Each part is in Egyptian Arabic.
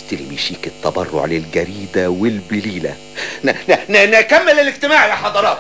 تستلمي شيك التبرع للجريدة والبليلة ن- ن- ن- نكمل الاجتماع يا حضرات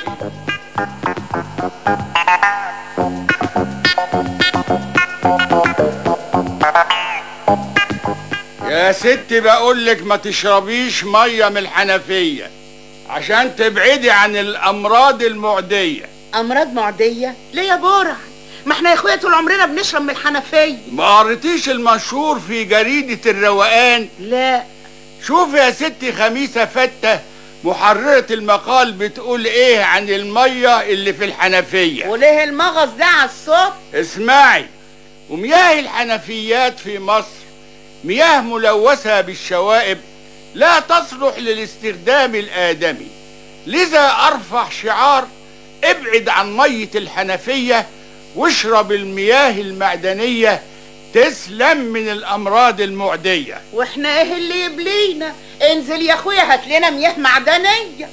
يا ستي بقول لك ما تشربيش ميه من الحنفيه عشان تبعدي عن الامراض المعديه امراض معديه ليه يا بورع ما احنا يا اخويا طول عمرنا بنشرب من الحنفيه ما قريتيش المنشور في جريده الروقان لا شوف يا ستي خميسه فته محرره المقال بتقول ايه عن الميه اللي في الحنفيه وليه المغص ده على الصبح اسمعي ومياه الحنفيات في مصر مياه ملوثة بالشوائب لا تصلح للاستخدام الآدمي لذا أرفع شعار ابعد عن مية الحنفية واشرب المياه المعدنية تسلم من الأمراض المعدية واحنا ايه اللي يبلينا انزل يا اخويا هات لنا مياه معدنيه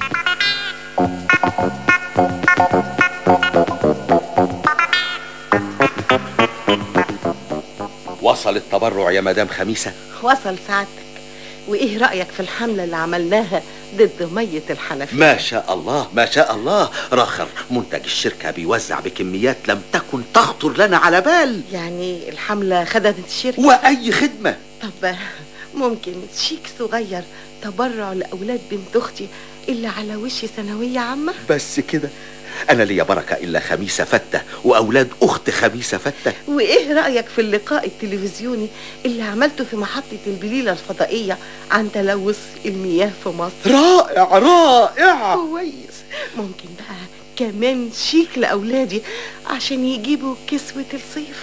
وصل التبرع يا مدام خميسة وصل سعادتك وايه رأيك في الحملة اللي عملناها ضد مية الحنفية ما شاء الله ما شاء الله راخر منتج الشركة بيوزع بكميات لم تكن تخطر لنا على بال يعني الحملة خدت الشركة وأي خدمة طب ممكن شيك صغير تبرع لأولاد بنت أختي اللي على وش ثانوية عامة بس كده أنا ليا بركة إلا خميسة فتة وأولاد أخت خميسة فتة وإيه رأيك في اللقاء التلفزيوني اللي عملته في محطة البليلة الفضائية عن تلوث المياه في مصر رائع رائع كويس ممكن بقى كمان شيك لأولادي عشان يجيبوا كسوة الصيف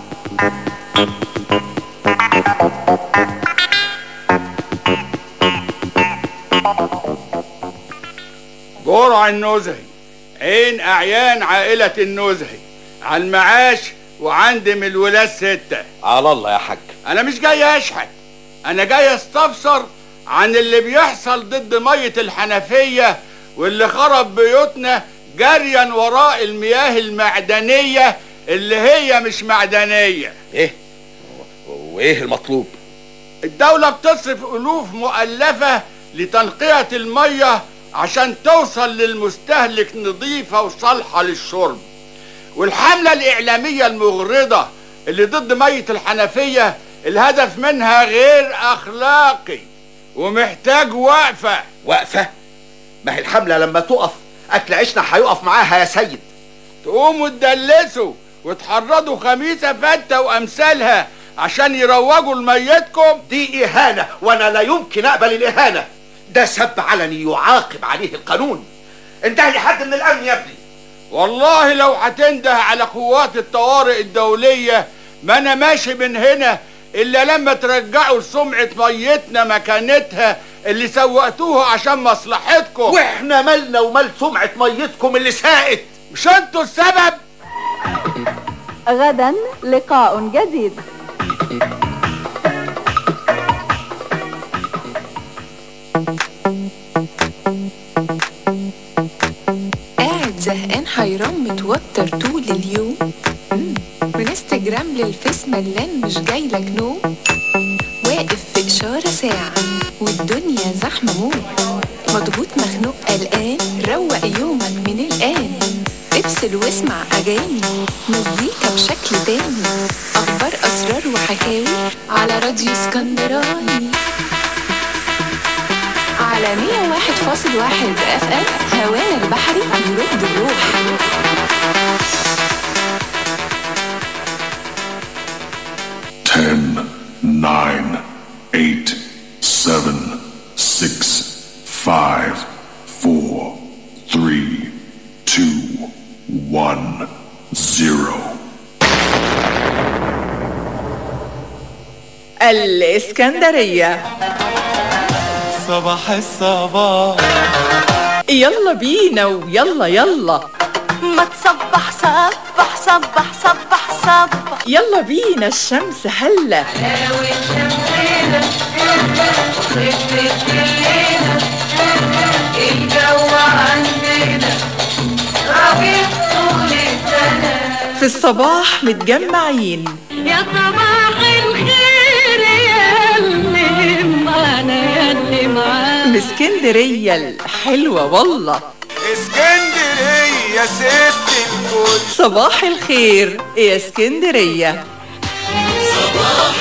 جرع النزهي عين أعيان عائلة النزهي على المعاش وعندي من الولاد ستة على الله يا حاج أنا مش جاي أشحت أنا جاي أستفسر عن اللي بيحصل ضد مية الحنفية واللي خرب بيوتنا جريا وراء المياه المعدنية اللي هي مش معدنية إيه وإيه المطلوب الدولة بتصرف ألوف مؤلفة لتنقية المية عشان توصل للمستهلك نظيفة وصالحة للشرب والحملة الإعلامية المغرضة اللي ضد مية الحنفية الهدف منها غير أخلاقي ومحتاج وقفة وقفة ما هي الحملة لما تقف أكل عيشنا هيقف معاها يا سيد تقوموا تدلسوا وتحرضوا خميسة فتة وأمثالها عشان يروجوا لميتكم دي إهانة وأنا لا يمكن أقبل الإهانة ده سب علني يعاقب عليه القانون انتهي لحد من الأمن يا ابني والله لو هتنده على قوات الطوارئ الدولية ما أنا ماشي من هنا إلا لما ترجعوا سمعة ميتنا مكانتها اللي سوقتوها عشان مصلحتكم واحنا مالنا ومال سمعة ميتكم اللي ساقت مش انتوا السبب غدا لقاء جديد قاعد زهقان حيران متوتر طول اليوم مم. من انستجرام للفيس ملان مش جايلك نوم واقف في إشارة ساعة والدنيا زحمة موت مضغوط مخنوق قلقان روق يومك من الآن افصل واسمع أغاني مزيكا بشكل تاني أخبار أسرار وحكاوي على راديو اسكندراني على 101.1 اف ام هوانا البحري يرد الروح Ten, nine, eight, seven, six, five, four, three, two, one, zero. الإسكندرية صباح الصباح يلا بينا ويلا يلا ما تصبح صبح صبح صبح صبح يلا بينا الشمس هلا الجو عندنا ربيع طول السنة في الصباح متجمعين يا صباح الخير يا من اسكندرية الحلوة والله اسكندرية ست الكل صباح الخير يا اسكندرية صباح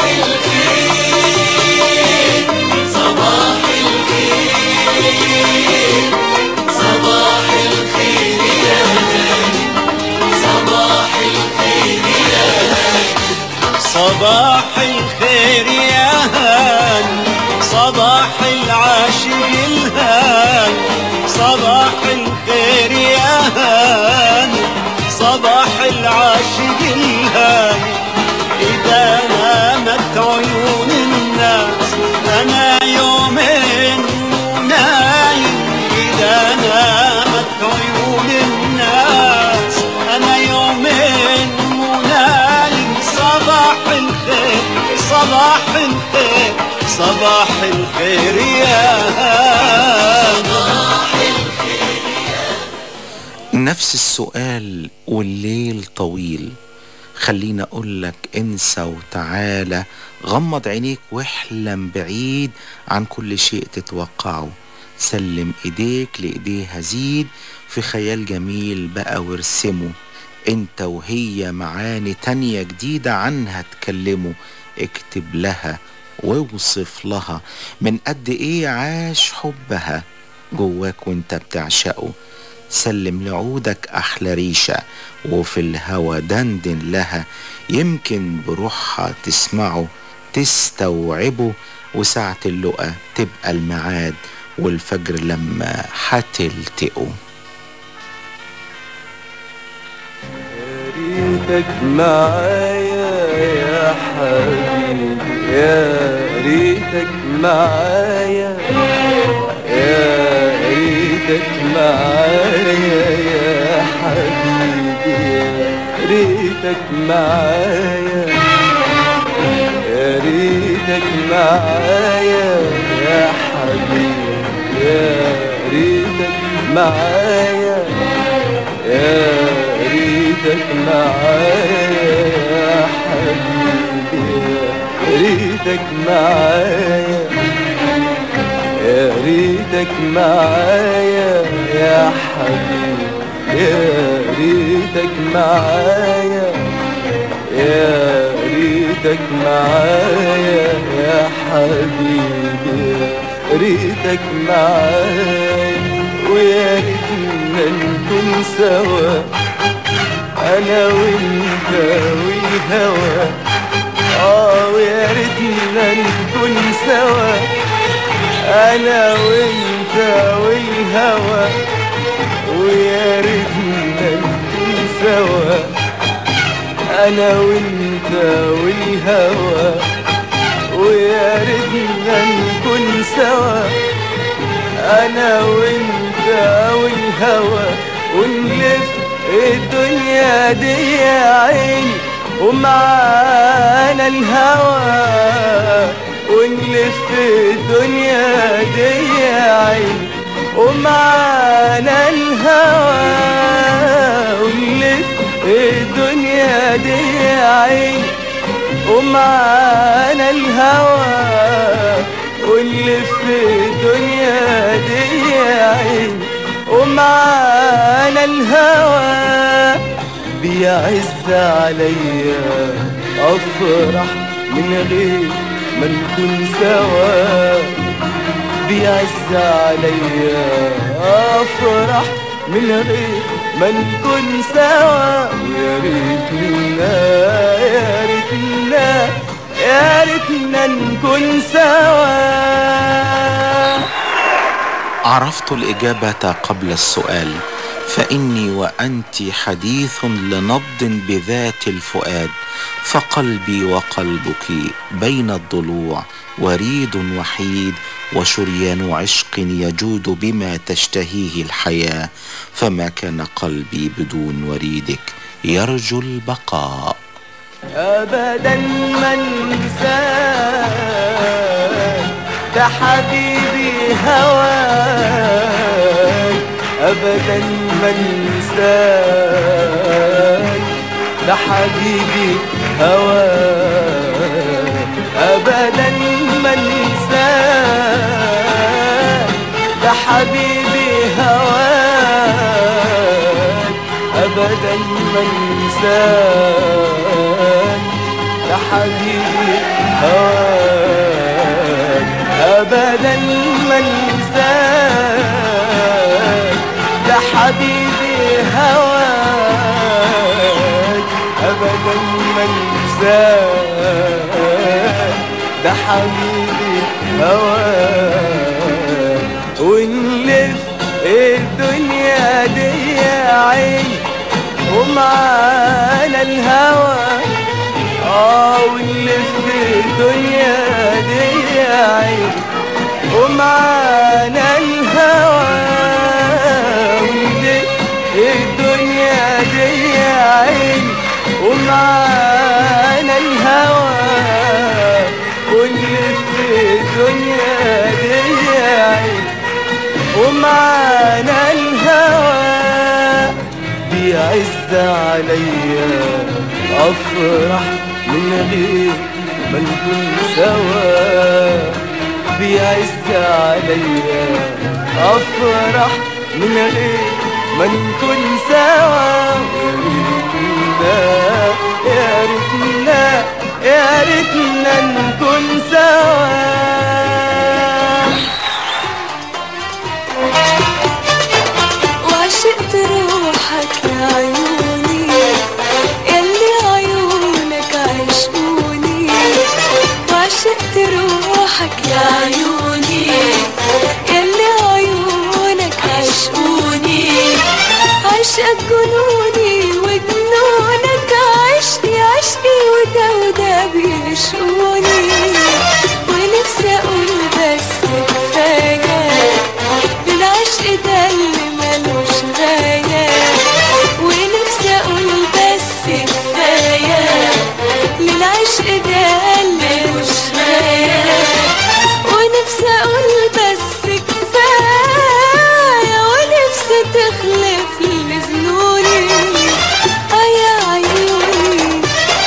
الخير صباح الخير صباح الخير يا هاني صباح الخير يا هاني صباح الخير يا هاني صباح العاشق الهاني صباح الخير يا هاني صباح العاشق الهاني إذا نامت عيون الناس أنا يومين نايم إذا نامت عيون الناس أنا يومين نايم صباح الخير صباح الخير صباح الخير يا صباح نفس السؤال والليل طويل خليني اقولك انسى وتعالى غمض عينيك واحلم بعيد عن كل شيء تتوقعه سلم ايديك لايديها زيد في خيال جميل بقى وارسمه انت وهي معاني تانية جديدة عنها تكلمه اكتب لها واوصف لها من قد ايه عاش حبها جواك وانت بتعشقه سلم لعودك أحلى ريشة وفي الهوى دندن لها يمكن بروحها تسمعه تستوعبه وساعة اللقا تبقى الميعاد والفجر لما هتلتقوا ريتك معايا يا حبيبي يا ريتك معايا يا ريتك معايا يا حبيبي يا ريتك معايا يا ريتك معايا يا حبيبي يا ريتك معايا يا ريتك معايا يا حبيبي يا ريتك معايا يا ريتك معايا يا حبيبي يا ريتك معايا يا ريتك معايا يا حبيبي يا ريتك معايا ويا ريتنا نكون سوا انا وانت والهوى اه ويا ريتنا نكون سوا انا وانت والهوى ويا ريتنا نكون سوا انا وانت والهوى ويا ريتنا نكون سوا انا وانت والهوى ونلف الدنيا دي يا عيني ومعانا الهوى ونلف الدنيا دي يا عيني ومعانا الهوى ونلف الدنيا دي يا عيني ومعانا الهوى ونلف الدنيا دي يا عيني ومعانا الهوى بيعز عليا افرح من غير ما نكون سوا بيعز عليا افرح من غير ما نكون سوا يا ريتنا يا ريتنا يا ريتنا نكون سوا عرفت الإجابة قبل السؤال فإني وأنت حديث لنبض بذات الفؤاد فقلبي وقلبك بين الضلوع وريد وحيد وشريان عشق يجود بما تشتهيه الحياة فما كان قلبي بدون وريدك يرجو البقاء ابدا ما انساك ده حبيبي هواك ابدا ما انساك ده حبيبي هواك ابدا ما انساك ما انساك يا حبيبي هواك ابدا ما انساك يا حبيبي هواك ابدا ما انساك ده حبيبي هواك ونلف الدنيا دي يا عين ومعانا الهوى اه ونلف الدنيا دي يا عين ومعانا الهوى ونلف الدنيا دي يا عين ومعانا الهوى ونلف الدنيا دي يا عين ومعانا الهوى بيعز عليا افرح من غير ما نكون سوا بيعز عليا افرح من غير ما نكون سوا يا ريتنا يا ريتنا يا ريتنا نكون سوا وعشقت روحك يا عيوني يلي عيونك عشقوني وعشقت روحك يا عيوني يلي عيونك عشقوني عشقك جنوني وجنونك عشقي عشقي وده وده بيشقوني ونفسي اقول بس كفايه للعشق ده اللي ملوش غاية ونفسي أقول بس كفاية للعشق ده اللي ملوش غاية ونفسي أقول بس كفاية ونفسي تخلف لي ظنوني آه يا عيوني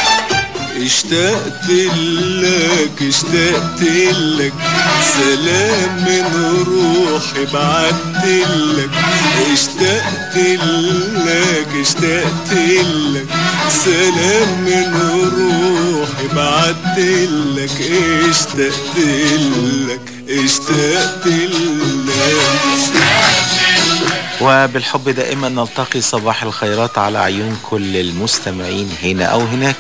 اشتقت لك اشتقت لك سلام من روحي بعت لك اشتقت لك اشتقت لك سلام من روحي بعت لك اشتقت لك اشتقت لك وبالحب دائما نلتقي صباح الخيرات على عيون كل المستمعين هنا أو هناك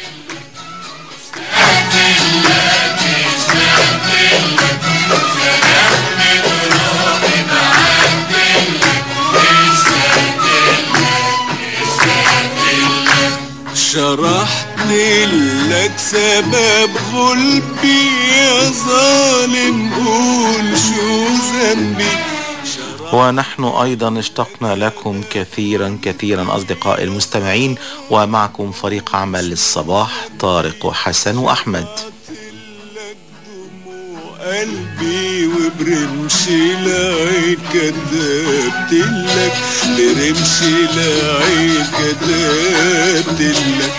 شرحت لك سبب غلبي يا ظالم قول شو ذنبي ونحن أيضا اشتقنا لكم كثيرا كثيرا أصدقاء المستمعين ومعكم فريق عمل الصباح طارق وحسن وأحمد قلبي وبرمش العين كذبت لك برمش العين كذبت لك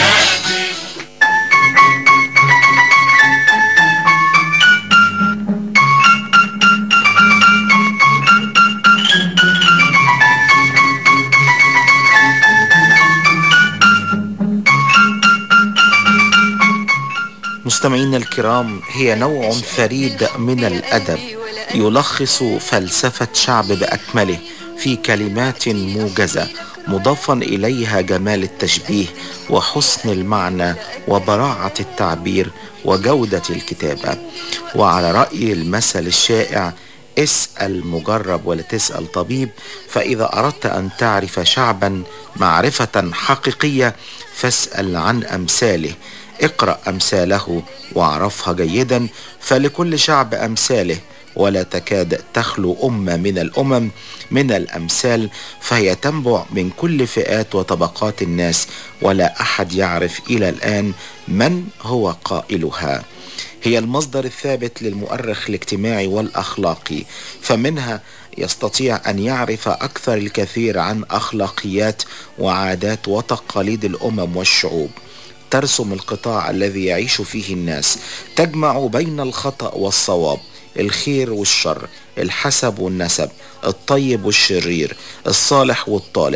مستمعينا الكرام هي نوع فريد من الأدب يلخص فلسفة شعب بأكمله في كلمات موجزة مضافا إليها جمال التشبيه وحسن المعنى وبراعة التعبير وجودة الكتابة وعلى رأي المثل الشائع اسأل مجرب ولا تسأل طبيب فإذا أردت أن تعرف شعبا معرفة حقيقية فاسأل عن أمثاله اقرأ أمثاله واعرفها جيدا فلكل شعب أمثاله ولا تكاد تخلو أمة من الأمم من الأمثال فهي تنبع من كل فئات وطبقات الناس ولا أحد يعرف إلى الآن من هو قائلها هي المصدر الثابت للمؤرخ الاجتماعي والأخلاقي فمنها يستطيع أن يعرف أكثر الكثير عن أخلاقيات وعادات وتقاليد الأمم والشعوب ترسم القطاع الذي يعيش فيه الناس تجمع بين الخطأ والصواب الخير والشر الحسب والنسب الطيب والشرير الصالح والطالح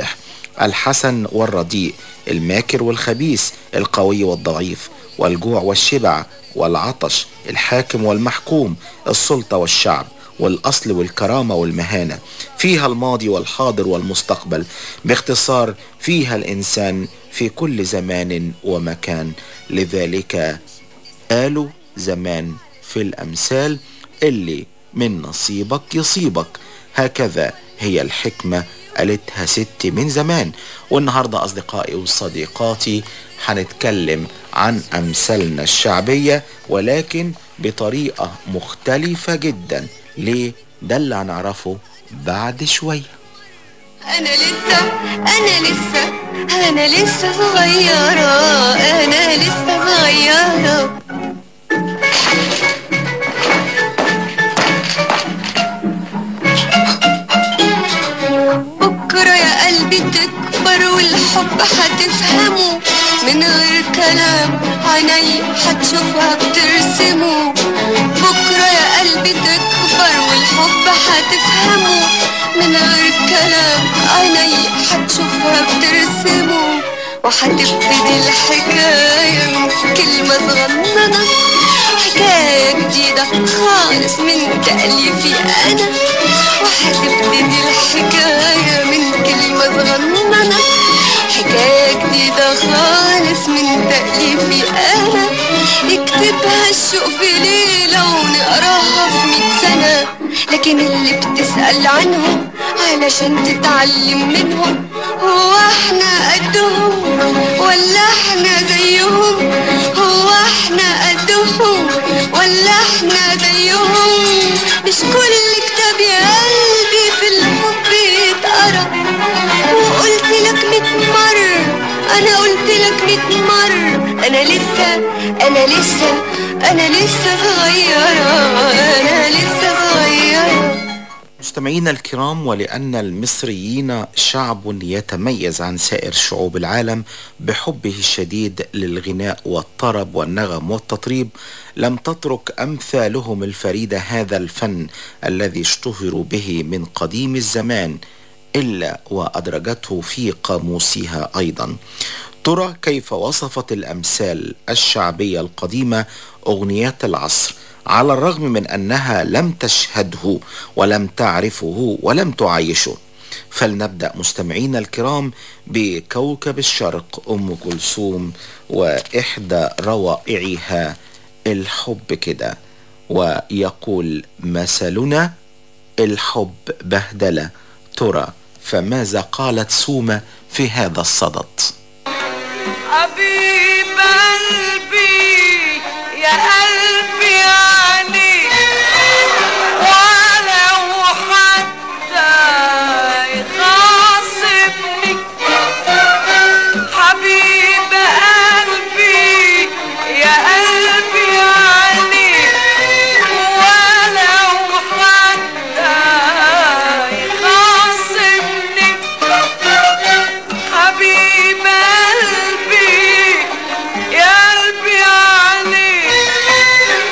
الحسن والرديء الماكر والخبيث القوي والضعيف والجوع والشبع والعطش الحاكم والمحكوم السلطة والشعب والأصل والكرامة والمهانة فيها الماضي والحاضر والمستقبل باختصار فيها الإنسان في كل زمان ومكان لذلك قالوا زمان في الأمثال اللي من نصيبك يصيبك هكذا هي الحكمة قالتها ستي من زمان والنهاردة أصدقائي وصديقاتي هنتكلم عن أمثالنا الشعبية ولكن بطريقة مختلفة جدا ليه؟ ده اللي هنعرفه بعد شوية أنا لسه أنا لسه أنا لسه صغيرة أنا لسه صغيرة بكرة يا قلبي تكبر والحب هتفهمه من غير كلام عيني هتشوفها بترسمه بكرة يا قلبي تكبر والحب هتفهمه من غير كلام عيني هتشوفها بترسمه وهتبتدي الحكاية من كلمة صغننة حكاية جديدة خالص من تأليفي أنا وهتبتدي الحكاية من كلمة صغننة حكاية جديدة خالص من تأليفي أنا يكتبها الشوق في ليلة ونقراها في مية سنة لكن اللي بتسأل عنهم علشان تتعلم منهم هو احنا قدهم ولا احنا زيهم هو احنا قدهم ولا احنا زيهم مش كل كتاب يا قلبي في الحب يتقرا وقلت لك ميت مرة انا قلت لك ميت مرة انا لسه انا لسه انا لسه صغيرة انا لسه صغيرة مستمعينا الكرام ولأن المصريين شعب يتميز عن سائر شعوب العالم بحبه الشديد للغناء والطرب والنغم والتطريب لم تترك أمثالهم الفريدة هذا الفن الذي اشتهروا به من قديم الزمان إلا وأدرجته في قاموسها أيضا ترى كيف وصفت الأمثال الشعبية القديمة أغنيات العصر على الرغم من أنها لم تشهده ولم تعرفه ولم تعايشه فلنبدأ مستمعينا الكرام بكوكب الشرق أم كلثوم وإحدى روائعها الحب كده ويقول مثلنا الحب بهدلة ترى فماذا قالت سومة في هذا الصدد حبيب قلبي يا قلبي يعني ولو حتى يخاصمني حبيب قلبي يا قلبي يعني ولو حتى يخاصمني حبيب قلبي يا قلبي عليك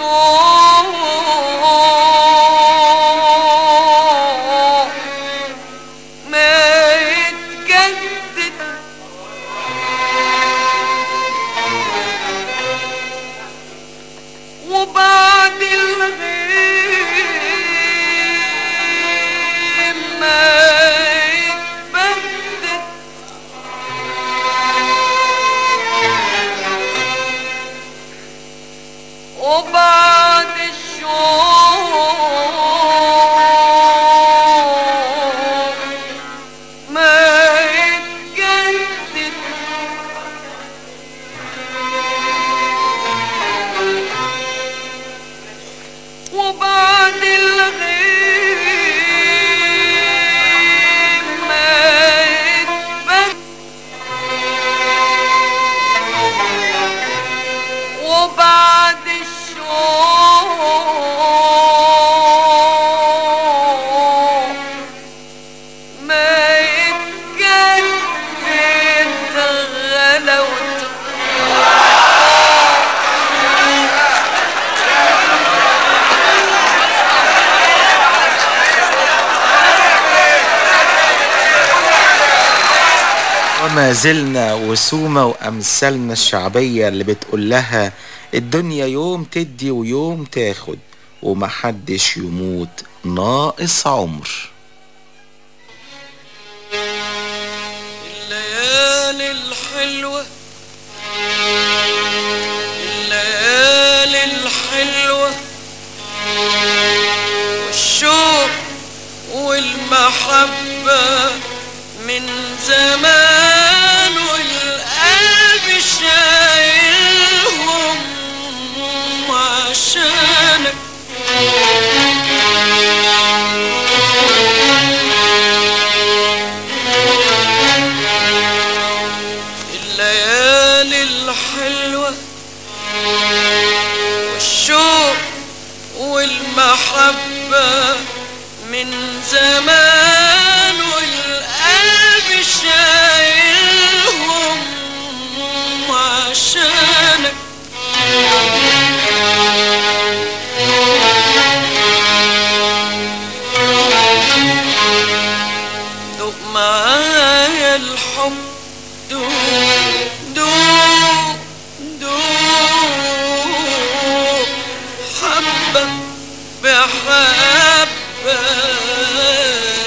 الشوق ما يتجدد وبعد الغيب ما يتبدد وبعد الشوق ما يتجدد وبعد الغيب ما يتبدد وبعد الشوق ما يتجدد غلاوته وما زلنا وسومة وأمثالنا الشعبية اللي بتقول لها الدنيا يوم تدي ويوم تاخد ومحدش يموت ناقص عمر الليالي الحلوة الليالي الحلوة والشوق والمحبة من زمان والقلب شايلهم عشانك الليالي الحلوة والشوق والمحبة من زمان والقلب شايلهم عشانك دوق معايا الحب دوق دوق دوق حبة بحبة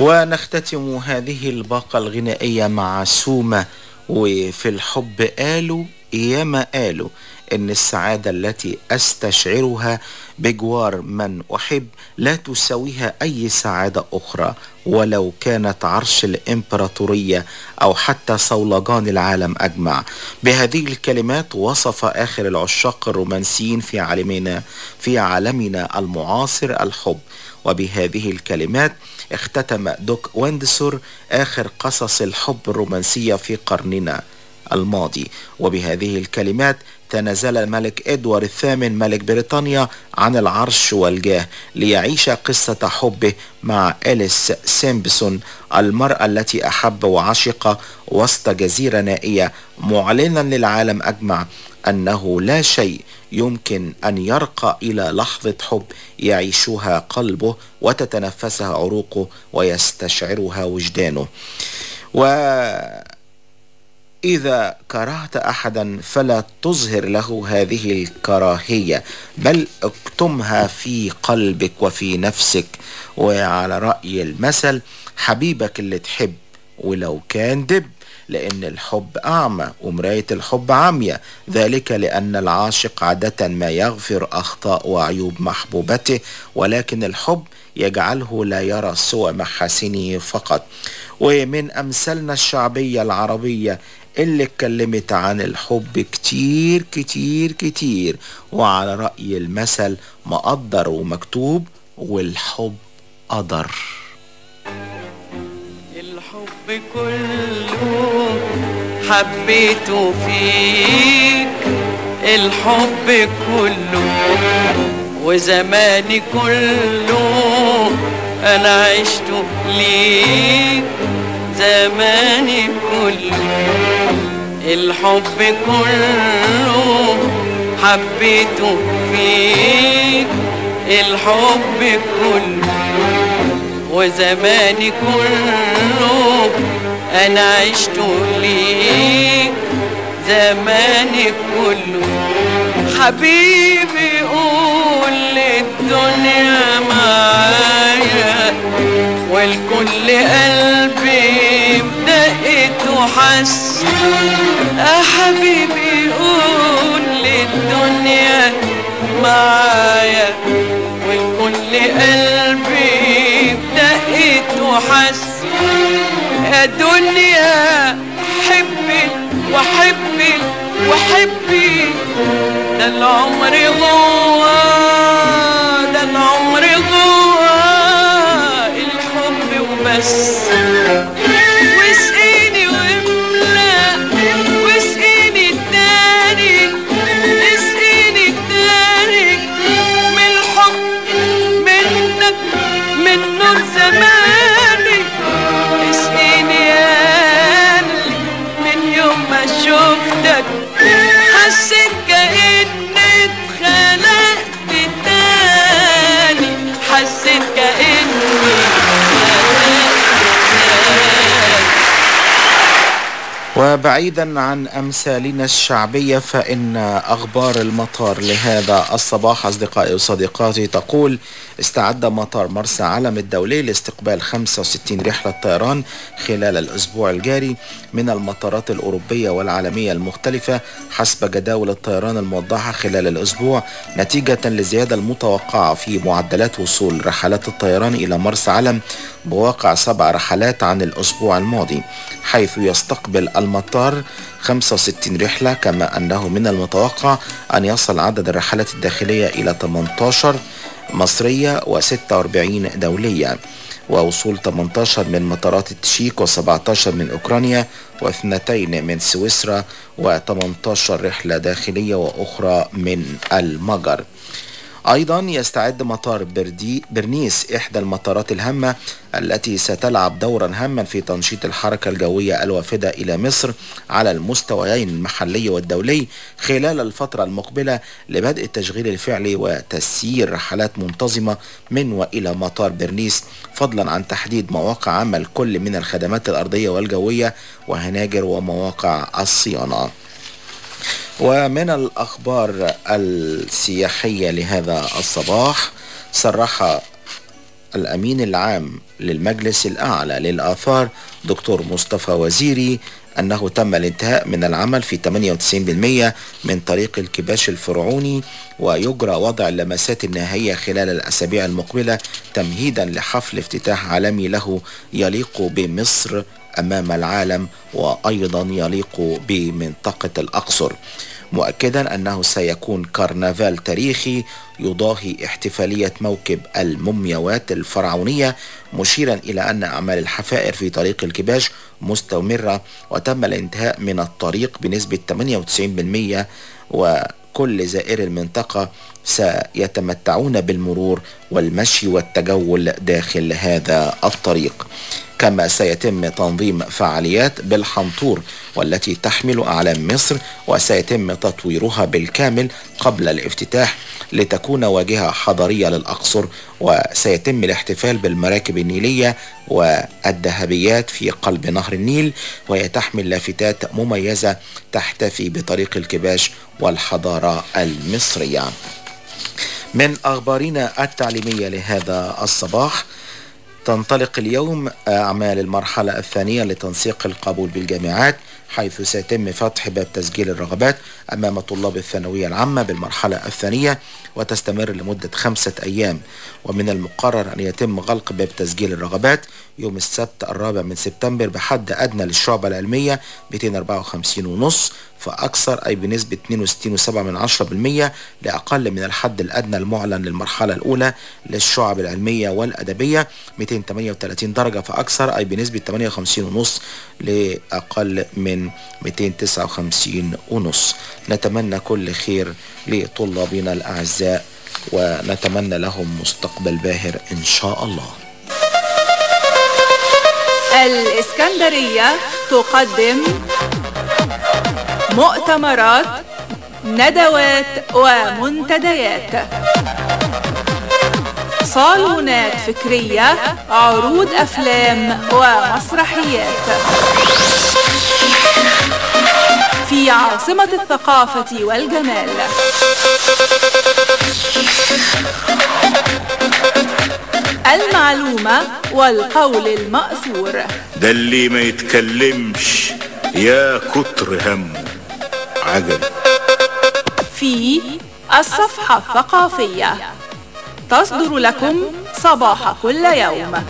ونختتم هذه الباقة الغنائية مع سومة وفي الحب قالوا ياما قالوا إن السعادة التي أستشعرها بجوار من أحب لا تساويها أي سعادة أخرى ولو كانت عرش الإمبراطورية أو حتى صولجان العالم أجمع بهذه الكلمات وصف آخر العشاق الرومانسيين في عالمنا في عالمنا المعاصر الحب وبهذه الكلمات اختتم دوك ويندسور آخر قصص الحب الرومانسية في قرننا الماضي وبهذه الكلمات تنازل الملك إدوارد الثامن ملك بريطانيا عن العرش والجاه ليعيش قصة حبه مع إليس سيمبسون المرأة التي أحب وعشق وسط جزيرة نائية معلنا للعالم أجمع أنه لا شيء يمكن أن يرقى إلى لحظة حب يعيشها قلبه وتتنفسها عروقه ويستشعرها وجدانه و إذا كرهت أحدا فلا تظهر له هذه الكراهية بل اكتمها في قلبك وفي نفسك وعلى رأي المثل حبيبك اللي تحب ولو كان دب لأن الحب أعمى ومراية الحب عمية ذلك لأن العاشق عادة ما يغفر أخطاء وعيوب محبوبته ولكن الحب يجعله لا يرى سوى محاسنه فقط ومن أمثالنا الشعبية العربية اللي اتكلمت عن الحب كتير كتير كتير وعلى رأي المثل مقدر ومكتوب والحب قدر الحب كله حبيته فيك الحب كله وزماني كله انا عشته ليك زماني كله الحب كله حبيته فيك الحب كله وزماني كله انا عشت ليك زماني كله حبيبي قول للدنيا معايا والكل قلبي بدقته حس يا حبيبي قول للدنيا معايا والكل قلبي بدقته حس يا دنيا حبي وحبي وحبي ده العمر جوا ده العمر جوا الحب وبس واسقيني واملا واسقيني التاني اسقيني التاني من الحب منك من نور زماني اسقيني يا قلبي من يوم ما شفتك حسيت كأني اتخلقت تاني حسيت كأني وبعيدا عن أمثالنا الشعبية فإن أخبار المطار لهذا الصباح أصدقائي وصديقاتي تقول استعد مطار مرسى علم الدولي لاستقبال 65 رحلة طيران خلال الأسبوع الجاري من المطارات الأوروبية والعالمية المختلفة حسب جداول الطيران الموضحة خلال الأسبوع نتيجة للزيادة المتوقعة في معدلات وصول رحلات الطيران إلى مرسى علم بواقع سبع رحلات عن الأسبوع الماضي حيث يستقبل المطار 65 رحلة كما أنه من المتوقع أن يصل عدد الرحلات الداخلية إلى 18 مصرية و46 دولية ووصول 18 من مطارات التشيك و17 من أوكرانيا واثنتين من سويسرا و18 رحلة داخلية وأخرى من المجر أيضا يستعد مطار بردي برنيس إحدى المطارات الهامة التي ستلعب دورا هاما في تنشيط الحركة الجوية الوافدة إلى مصر على المستويين المحلي والدولي خلال الفترة المقبلة لبدء التشغيل الفعلي وتسيير رحلات منتظمة من وإلى مطار برنيس فضلا عن تحديد مواقع عمل كل من الخدمات الأرضية والجوية وهناجر ومواقع الصيانة ومن الأخبار السياحية لهذا الصباح صرح الأمين العام للمجلس الأعلى للآثار دكتور مصطفى وزيري أنه تم الانتهاء من العمل في 98% من طريق الكباش الفرعوني ويجرى وضع اللمسات النهائية خلال الأسابيع المقبلة تمهيدا لحفل افتتاح عالمي له يليق بمصر أمام العالم وأيضا يليق بمنطقة الأقصر مؤكدا أنه سيكون كرنفال تاريخي يضاهي احتفالية موكب المومياوات الفرعونية مشيرا إلى أن أعمال الحفائر في طريق الكباش مستمرة وتم الانتهاء من الطريق بنسبة 98% وكل زائر المنطقة سيتمتعون بالمرور والمشي والتجول داخل هذا الطريق كما سيتم تنظيم فعاليات بالحنطور والتي تحمل أعلام مصر وسيتم تطويرها بالكامل قبل الافتتاح لتكون واجهة حضارية للأقصر وسيتم الاحتفال بالمراكب النيلية والذهبيات في قلب نهر النيل وهي تحمل لافتات مميزة تحتفي بطريق الكباش والحضارة المصرية من أخبارنا التعليمية لهذا الصباح تنطلق اليوم أعمال المرحلة الثانية لتنسيق القبول بالجامعات حيث سيتم فتح باب تسجيل الرغبات أمام طلاب الثانوية العامة بالمرحلة الثانية وتستمر لمدة خمسة أيام ومن المقرر أن يتم غلق باب تسجيل الرغبات يوم السبت الرابع من سبتمبر بحد أدنى للشعبة العلمية 254 ونص فأكثر أي بنسبة 62.7 من 10% لأقل من الحد الأدنى المعلن للمرحلة الأولى للشعب العلمية والأدبية 238 درجة فأكثر أي بنسبة 58 ونص لأقل من 259 ونص نتمنى كل خير لطلابنا الأعزاء ونتمنى لهم مستقبل باهر إن شاء الله الإسكندرية تقدم مؤتمرات ندوات ومنتديات صالونات فكرية عروض أفلام ومسرحيات في عاصمة الثقافة والجمال المعلومة والقول المأثور ده اللي ما يتكلمش يا كتر همه عجب في الصفحة الثقافية تصدر لكم صباح كل يوم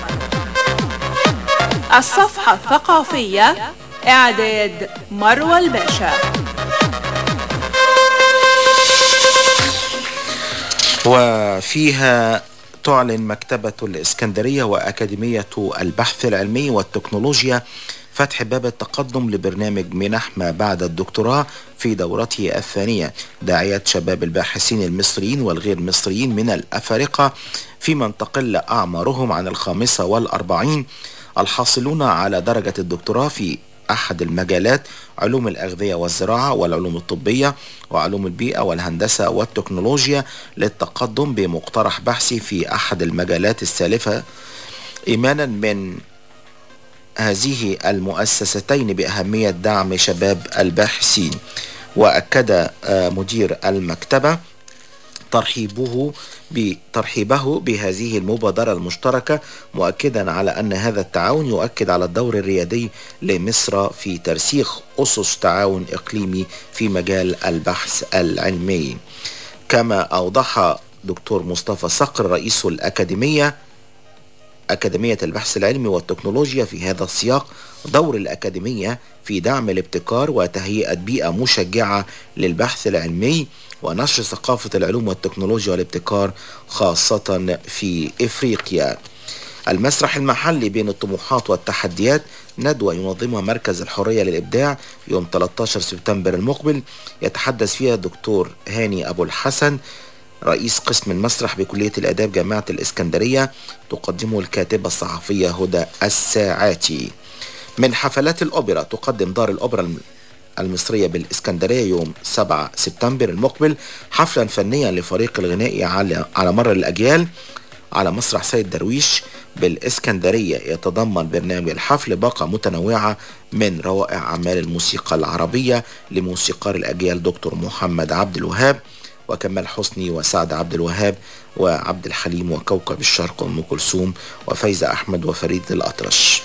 الصفحة الثقافية إعداد مروى الباشا وفيها تعلن مكتبة الإسكندرية وأكاديمية البحث العلمي والتكنولوجيا فتح باب التقدم لبرنامج منح ما بعد الدكتوراه في دورته الثانية داعية شباب الباحثين المصريين والغير مصريين من الأفارقة في من تقل أعمارهم عن الخامسة والأربعين الحاصلون على درجة الدكتوراه في أحد المجالات علوم الأغذية والزراعة والعلوم الطبية وعلوم البيئة والهندسة والتكنولوجيا للتقدم بمقترح بحثي في أحد المجالات السالفة إيمانا من هذه المؤسستين بأهمية دعم شباب الباحثين وأكد مدير المكتبة ترحيبه بترحيبه بهذه المبادرة المشتركة مؤكدا على أن هذا التعاون يؤكد على الدور الريادي لمصر في ترسيخ أسس تعاون إقليمي في مجال البحث العلمي كما أوضح دكتور مصطفى صقر رئيس الأكاديمية أكاديمية البحث العلمي والتكنولوجيا في هذا السياق دور الأكاديمية في دعم الابتكار وتهيئة بيئة مشجعة للبحث العلمي ونشر ثقافة العلوم والتكنولوجيا والابتكار خاصة في إفريقيا المسرح المحلي بين الطموحات والتحديات ندوة ينظمها مركز الحرية للإبداع يوم 13 سبتمبر المقبل يتحدث فيها الدكتور هاني أبو الحسن رئيس قسم المسرح بكلية الآداب جامعة الإسكندرية تقدمه الكاتبة الصحفية هدى الساعاتي من حفلات الأوبرا تقدم دار الأوبرا المصرية بالإسكندرية يوم 7 سبتمبر المقبل حفلا فنيا لفريق الغنائي على على مر الأجيال على مسرح سيد درويش بالإسكندرية يتضمن برنامج الحفل باقة متنوعة من روائع أعمال الموسيقى العربية لموسيقار الأجيال دكتور محمد عبد الوهاب وكمال حسني وسعد عبد الوهاب وعبد الحليم وكوكب الشرق وأم كلثوم وفايزة أحمد وفريد الأطرش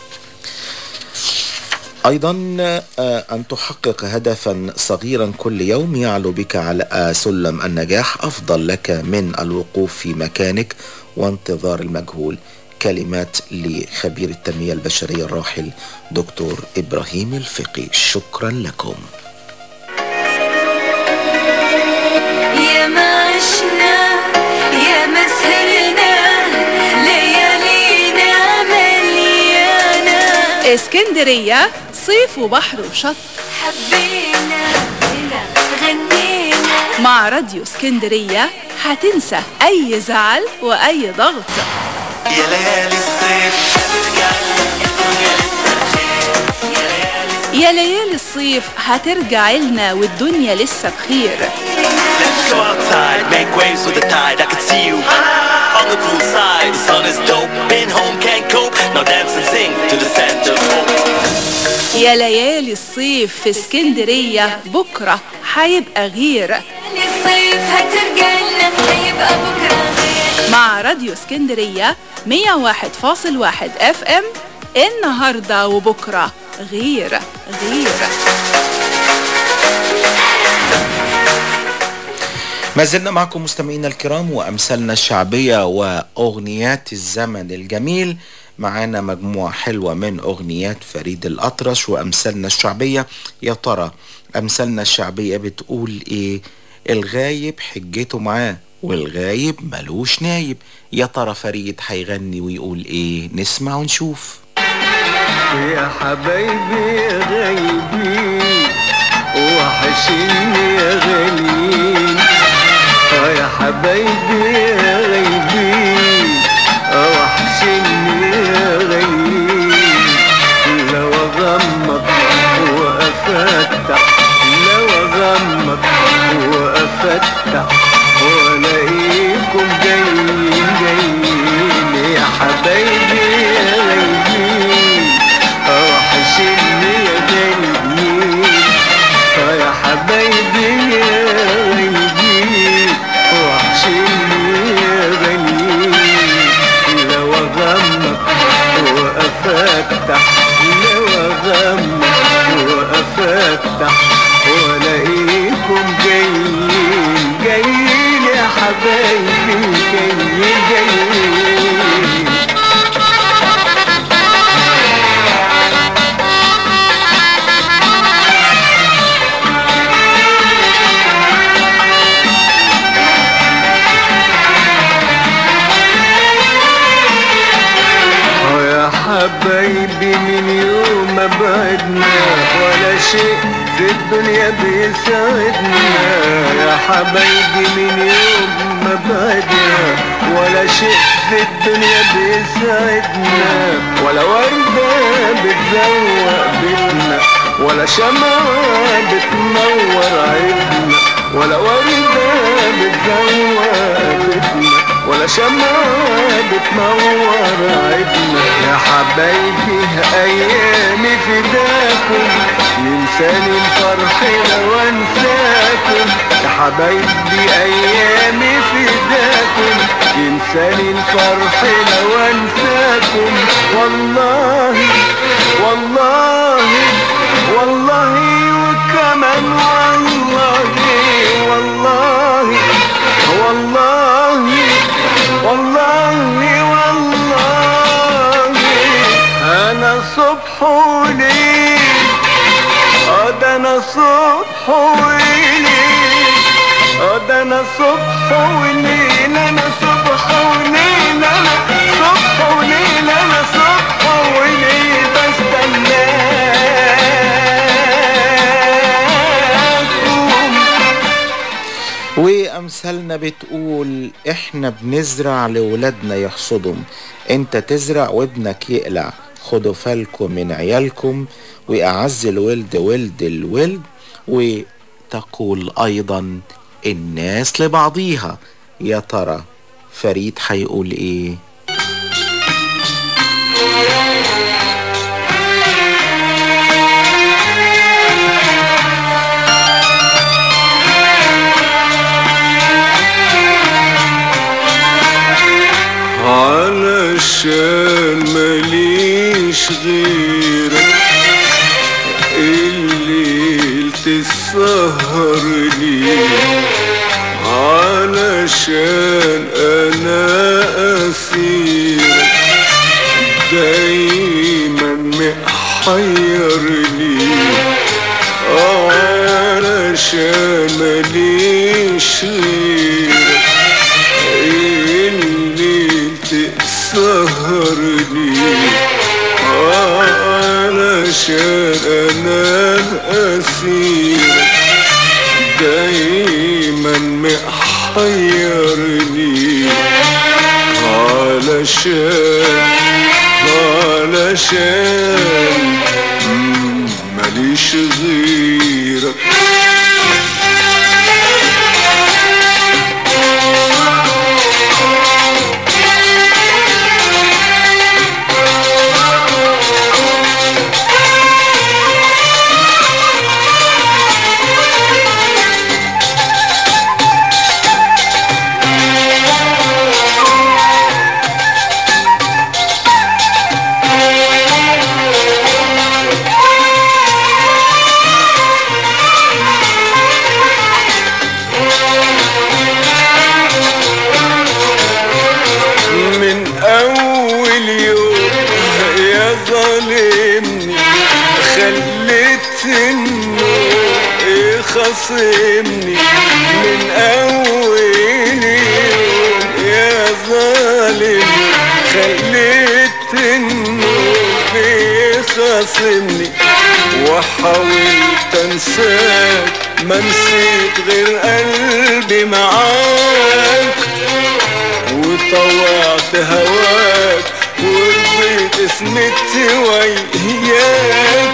أيضا آه، أن تحقق هدفا صغيرا كل يوم يعلو بك على سلم النجاح أفضل لك من الوقوف في مكانك وانتظار المجهول كلمات لخبير التنمية البشرية الراحل دكتور إبراهيم الفقي شكرا لكم يا ما عشنا يا ما سهرنا ليالينا مليانة اسكندرية صيف وبحر وشط حبينا هنا غنينا مع راديو اسكندرية هتنسى أي زعل وأي ضغط يا ليالي الصيف يا ليالي الصيف هترجع لنا والدنيا لسه بخير Let's go outside, make waves with the tide. I can see you on the poolside. The sun is dope, been home, can't cope. Now dance and sing to the scent of hope. يا ليالي الصيف في اسكندرية بكرة هيبقى غير الصيف هترجع لنا هيبقى بكرة غير مع راديو اسكندرية 101.1 اف ام النهاردة وبكرة غير غير ما زلنا معكم مستمعينا الكرام وأمثالنا الشعبية وأغنيات الزمن الجميل معانا مجموعة حلوة من أغنيات فريد الأطرش وأمثالنا الشعبية يا ترى أمثالنا الشعبية بتقول إيه الغايب حجته معاه والغايب ملوش نايب يا ترى فريد هيغني ويقول إيه نسمع ونشوف يا حبايبي يا غايبين وحشيني يا غاليين اه يا حبايبي يا غايبين اه وحشيني يا غاليين لو اغمض وافتح لو اغمض وافتح والاقيكم جايين جايين يا حبايبي يا غايبين اه وحشيني يا غاليين اه يا حبايبي يا غاليين وحشيني يا غاليين لو اغمض وافتح لو اغمض وافتح والاقيكم جايين جايين يا حبايبي جايين جايين اه يا حبايبي من يوم ما بعدنا ولا شيء في الدنيا بيساعدنا يا حبايبي من يوم ما بعدنا ولا شيء في الدنيا بيساعدنا ولا وردة بتزوق بيتنا ولا شمعة بتنور عيدنا ولا وردة بتزوق بيتنا ولا شمعة بتنور عيدنا يا حبايبي أيامي فداكم ينساني الفرح لو انساكم يا حبايبي أيامي فداكم ينساني الفرح لو انساكم والله والله والله وكمان والله والله والله والله والله انا صبح وليل اه ده انا صبح وليل اه ده انا صبح وليل انا صبح وليل انا صبح وليل انا صبح وليل بستناكم وأمثالنا بتقول إحنا بنزرع لولادنا يحصدهم أنت تزرع وابنك يقلع خدوا بالكم من عيالكم وأعز الولد ولد الولد وتقول أيضا الناس لبعضيها يا ترى فريد هيقول إيه غيرك الليل تسهرني علشان انا اسيرك دايما محيرني علشان ماليش غيرك الليل تسهرني علشان انا اسيرك دايما محيرني علشان علشان مم، ماليش غيرك من اول يوم يا ظالمني خليت النور يخصمني من اول يوم يا ظالمني خليت النور يخصمني وحاولت انساك ما نسيت غير قلبي معاك وطوعت هواك ورضيت اسمت وياك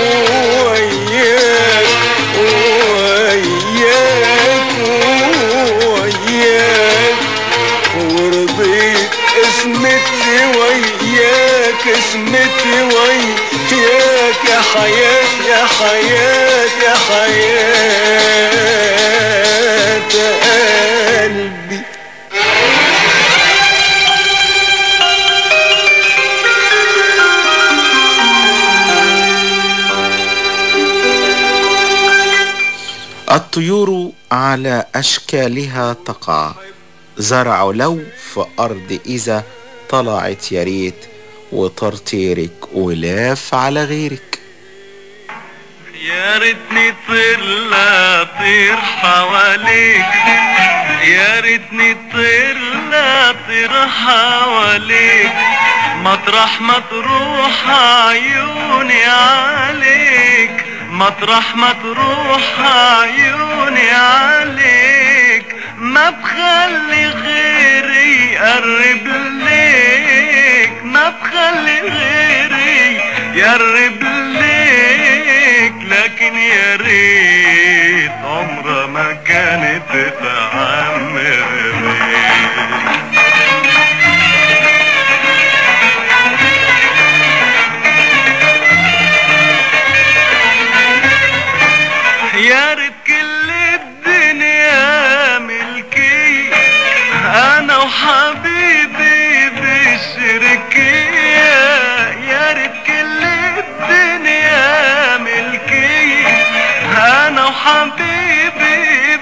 وياك وياك وياك ورضيت اسمت وياك اسمت وياك يا حياة يا حياة يا حياة قلبي الطيور على أشكالها تقع زرعوا لو في أرض إذا طلعت يا ريت وطرطيرك ولاف على غيرك يا ريتني طير لا طير حواليك يا ريتني طير لا طير حواليك مطرح ما تروح عيوني عليك مطرح ما تروح عيوني عليك ما بخلي غيري يقرب ليك ما بخلي غيري يقرب ليك لكن يا ريت عمرها ما كانت تتعمر بيك يا ريت كل الدنيا ملكي انا وحبيبي بالشركية يا ريت كل الدنيا ملكي انا وحبيبي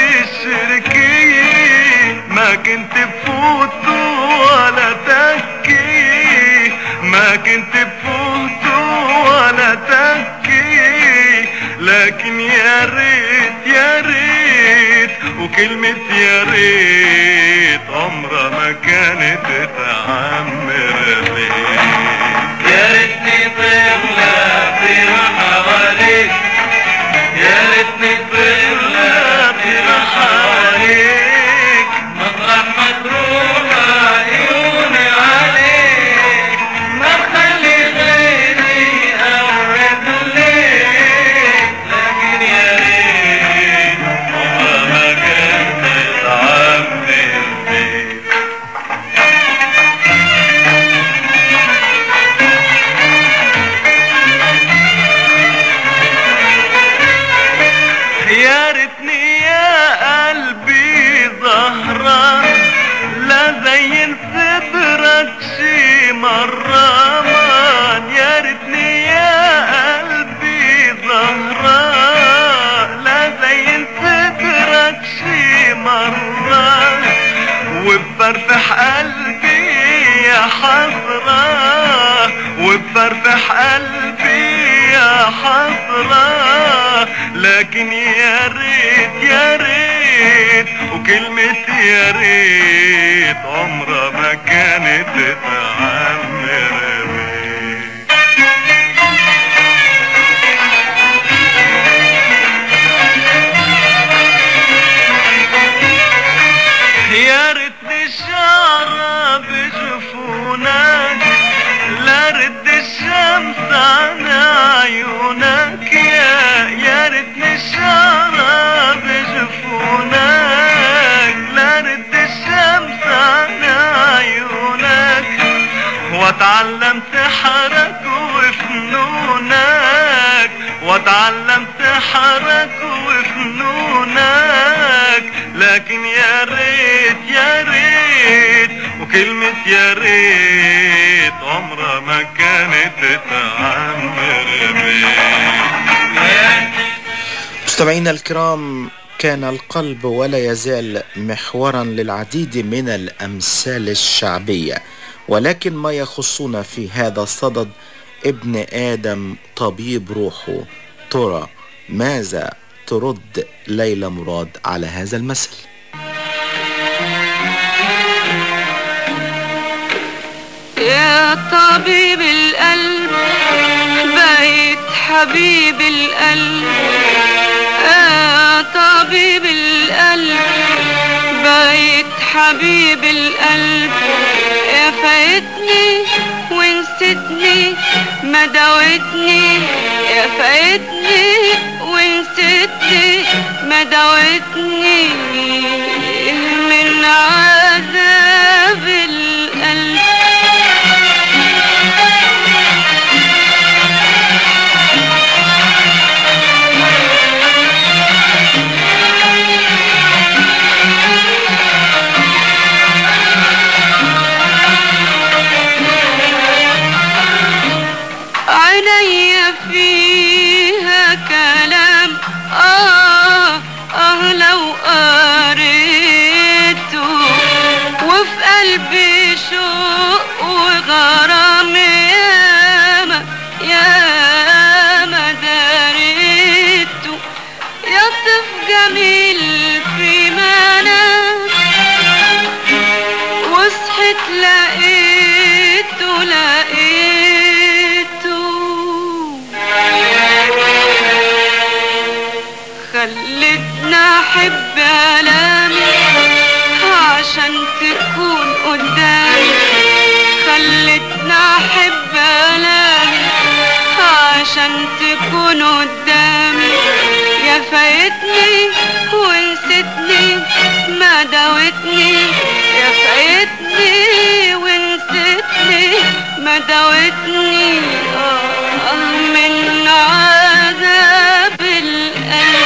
بالشركية ما كنت بفوت ولا تكي ما كنت بفوت ولا تكي لكن يا ريت يا ريت وكلمة يا ريت عمرها ما كانت تعمر ليك يا ريتني طير لا طير حواليك يا ريتني طير لا طير حواليك مطرح ما تروح عيوني عليك ما تخلي غيري يقرب ليك لكن يا ريت عمرها ما كانت تعمر بيك يا ريتني يا قلبي ظهران لا زين صدرك شي مرة مان يا يا ريت يا ريت وكلمة يا ريت عمرها ما كانت تتعمر يا ريتني الشعر بجفونك لا رد الشمس عن عيونك يا يا ريتني الشعر بجفونك لا رد الشمس عن عيونك واتعلمت حرك وفنونك واتعلمت حرك وفنونك لكن يا ريت يا ريت وكلمة يا ريت عمرها ما كانت تعمر مستمعينا الكرام كان القلب ولا يزال محورا للعديد من الأمثال الشعبية ولكن ما يخصنا في هذا الصدد ابن آدم طبيب روحه ترى ماذا ترد ليلى مراد على هذا المثل يا طبيب القلب بقيت حبيب القلب يا طبيب القلب بقيت حبيب القلب يا فايتني ونسيتني ما داوتني يا فايتني ونسيتني ما داوتني من عذاب القلب عيني فيها كلام آه آه لو قريته وفي قلبي شوق وغرام ياما ياما داريته يطف جميل في منام وصحت لقيته لقيته خلتنا احب الامي عشان تكون قدامي خلتنا احب الامي عشان تكون قدامي يا فايتني ونسيتني ما داوتني يا فايتني ونسيتني ما داوتني آه من عذاب القلب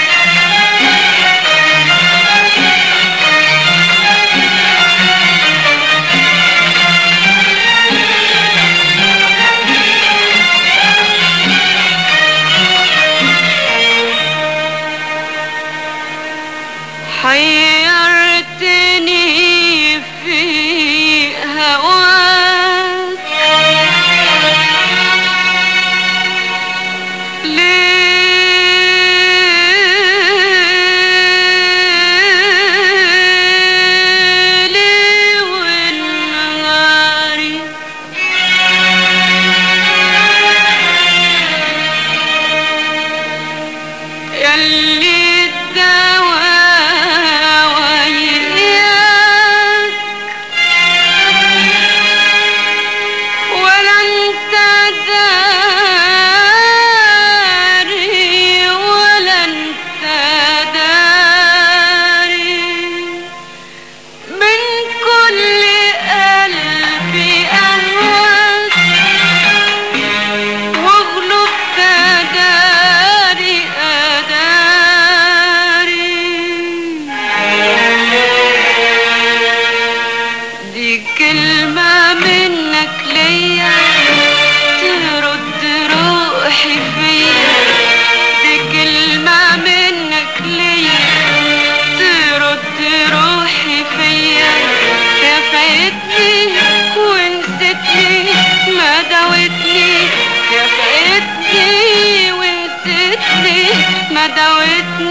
حيرتني في هواك ليلي ونهاري يلي الدواء وياك ولا انت داري ولا انت داري من كل قلبي أهواك واغلب تداري أداري دي كلمة منك ليا ترد روحي فيا دي كلمة منك ليا ترد روحي فيا يا فايتني ونسيتني ما داوتني يا فايتني ونسيتني ما داوتني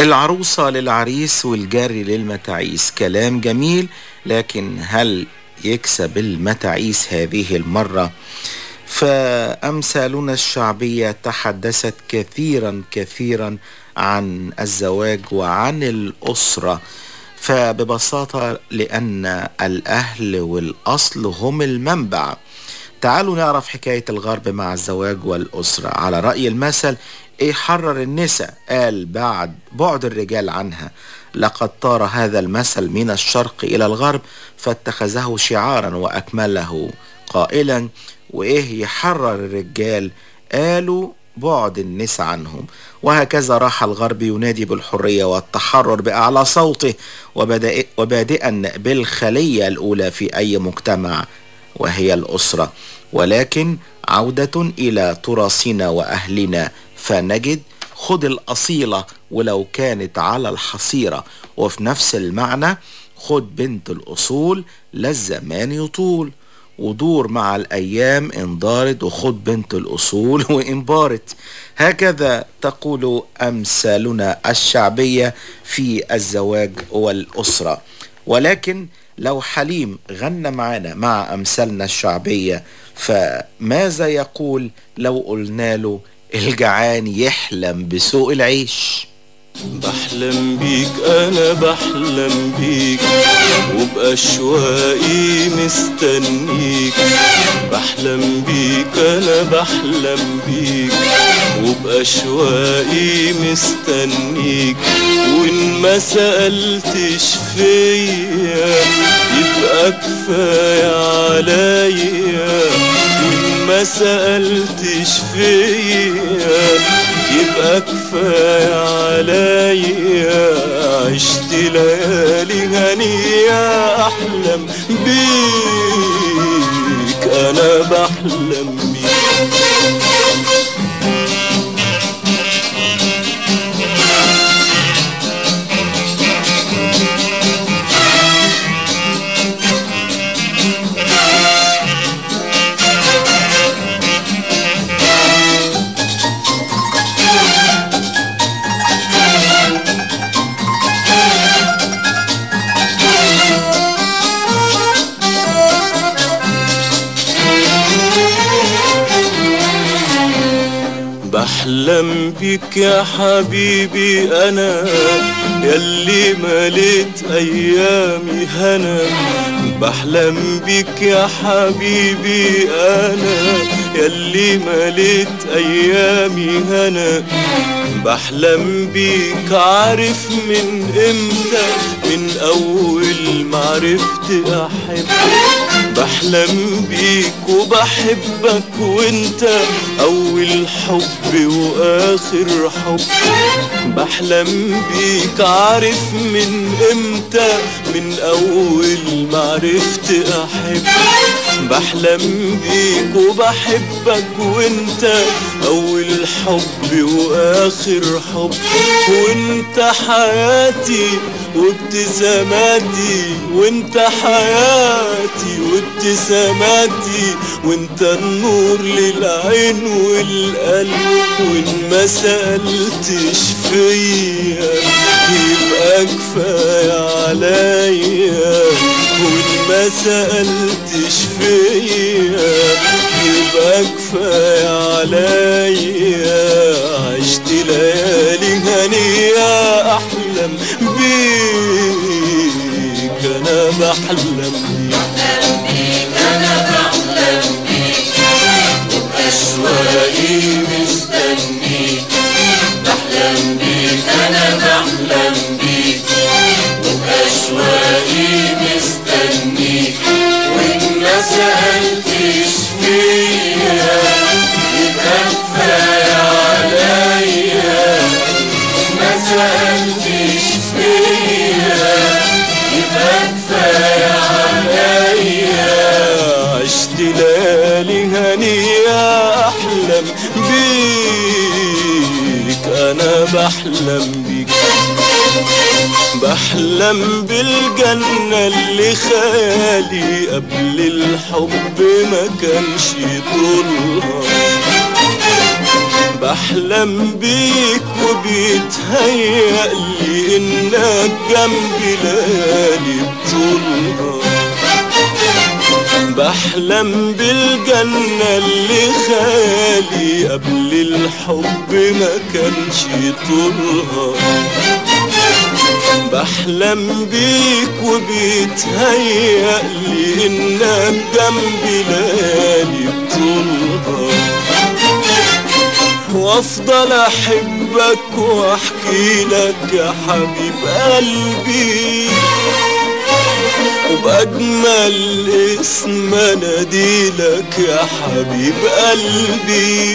العروسة للعريس والجاري للمتاعيس كلام جميل لكن هل يكسب المتاعيس هذه المرة فأمثالنا الشعبية تحدثت كثيرا كثيرا عن الزواج وعن الأسرة فببساطة لأن الأهل والأصل هم المنبع تعالوا نعرف حكاية الغرب مع الزواج والأسرة على رأي المثل إيه حرر النساء قال بعد بعد الرجال عنها لقد طار هذا المثل من الشرق إلى الغرب فاتخذه شعارا وأكمله قائلا وإيه يحرر الرجال قالوا بعد النساء عنهم وهكذا راح الغرب ينادي بالحرية والتحرر بأعلى صوته وبدأ وبادئا بالخلية الأولى في أي مجتمع وهي الأسرة ولكن عودة إلى تراثنا وأهلنا فنجد خد الأصيلة ولو كانت على الحصيرة وفي نفس المعنى خد بنت الأصول لا الزمان يطول ودور مع الأيام إن دارت وخد بنت الأصول وإن بارت هكذا تقول أمثالنا الشعبية في الزواج والأسرة ولكن لو حليم غنى معنا مع أمثالنا الشعبية فماذا يقول لو قلنا له الجعان يحلم بسوء العيش بحلم بيك انا بحلم بيك وبأشواقي مستنيك بحلم بيك انا بحلم بيك وبأشواقي مستنيك وان ما سألتش فيا يبقى كفاية عليا وان ما سألتش فيا يبقى كفاية عليا عشت ليالي هنية أحلم بيك أنا بحلم بيك بحلم بيك يا حبيبي انا يلي مليت ايامي هنا بحلم بيك يا حبيبي انا يلي مليت ايامي هنا بحلم بيك عارف من امتى من اول ما عرفت احب بحلم بيك وبحبك وانت اول حب واخر حب بحلم بيك عارف من امتى من اول ما عرفت احب بحلم بيك وبحبك وانت اول حب واخر حب وانت حياتي وابتساماتي وانت حياتي وابتساماتي وانت النور للعين والقلب وان ما سألتش فيا يبقى كفاية عليا وان ما سألتش فيا يبقى كفاية عليا عشت ليالي هنية أحلم بيك أنا بحلم بيك أنا بحلم بيك وبأشواقي مستنيك بحلم بيك أنا بحلم بيك وبأشواقي مستنيك وإن ما سألتش فيا يبقى كفاية عليا ما سألتش فيا يبقى كفاية عليا عشت ليالي هنية أحلم بيك أنا بحلم بيك بحلم بالجنة اللي خيالي قبل الحب ما كانش طولها بحلم بيك وبيتهيألي انك جنبي ليالي بطولها بحلم بالجنة اللي خالي قبل الحب ما كانش طولها بحلم بيك وبيتهيألي انك جنبي ليالي بطولها وافضل احبك واحكي لك يا حبيب قلبي وبأجمل اسم اناديلك يا حبيب قلبي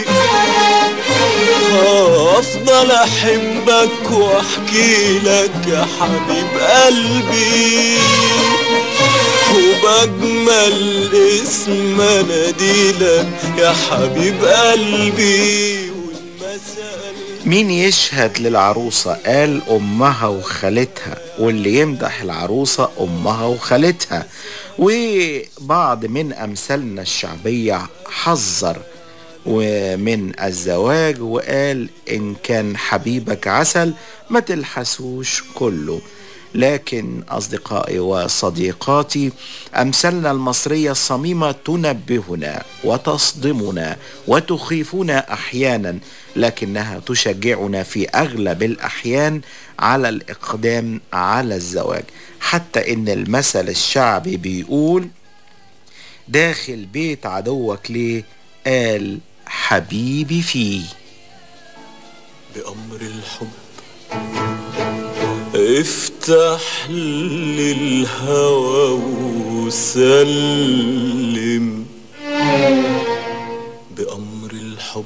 آه، افضل احبك واحكي لك يا حبيب قلبي وبأجمل اسم اناديلك يا حبيب قلبي مين يشهد للعروسة قال أمها وخالتها واللي يمدح العروسة أمها وخالتها وبعض من أمثالنا الشعبية حذر ومن الزواج وقال إن كان حبيبك عسل ما تلحسوش كله لكن أصدقائي وصديقاتي أمثالنا المصرية الصميمة تنبهنا وتصدمنا وتخيفنا أحيانا لكنها تشجعنا في أغلب الأحيان على الإقدام على الزواج حتى إن المثل الشعبي بيقول داخل بيت عدوك ليه قال حبيبي فيه بأمر الحب افتح للهوى وسلم بأمر الحب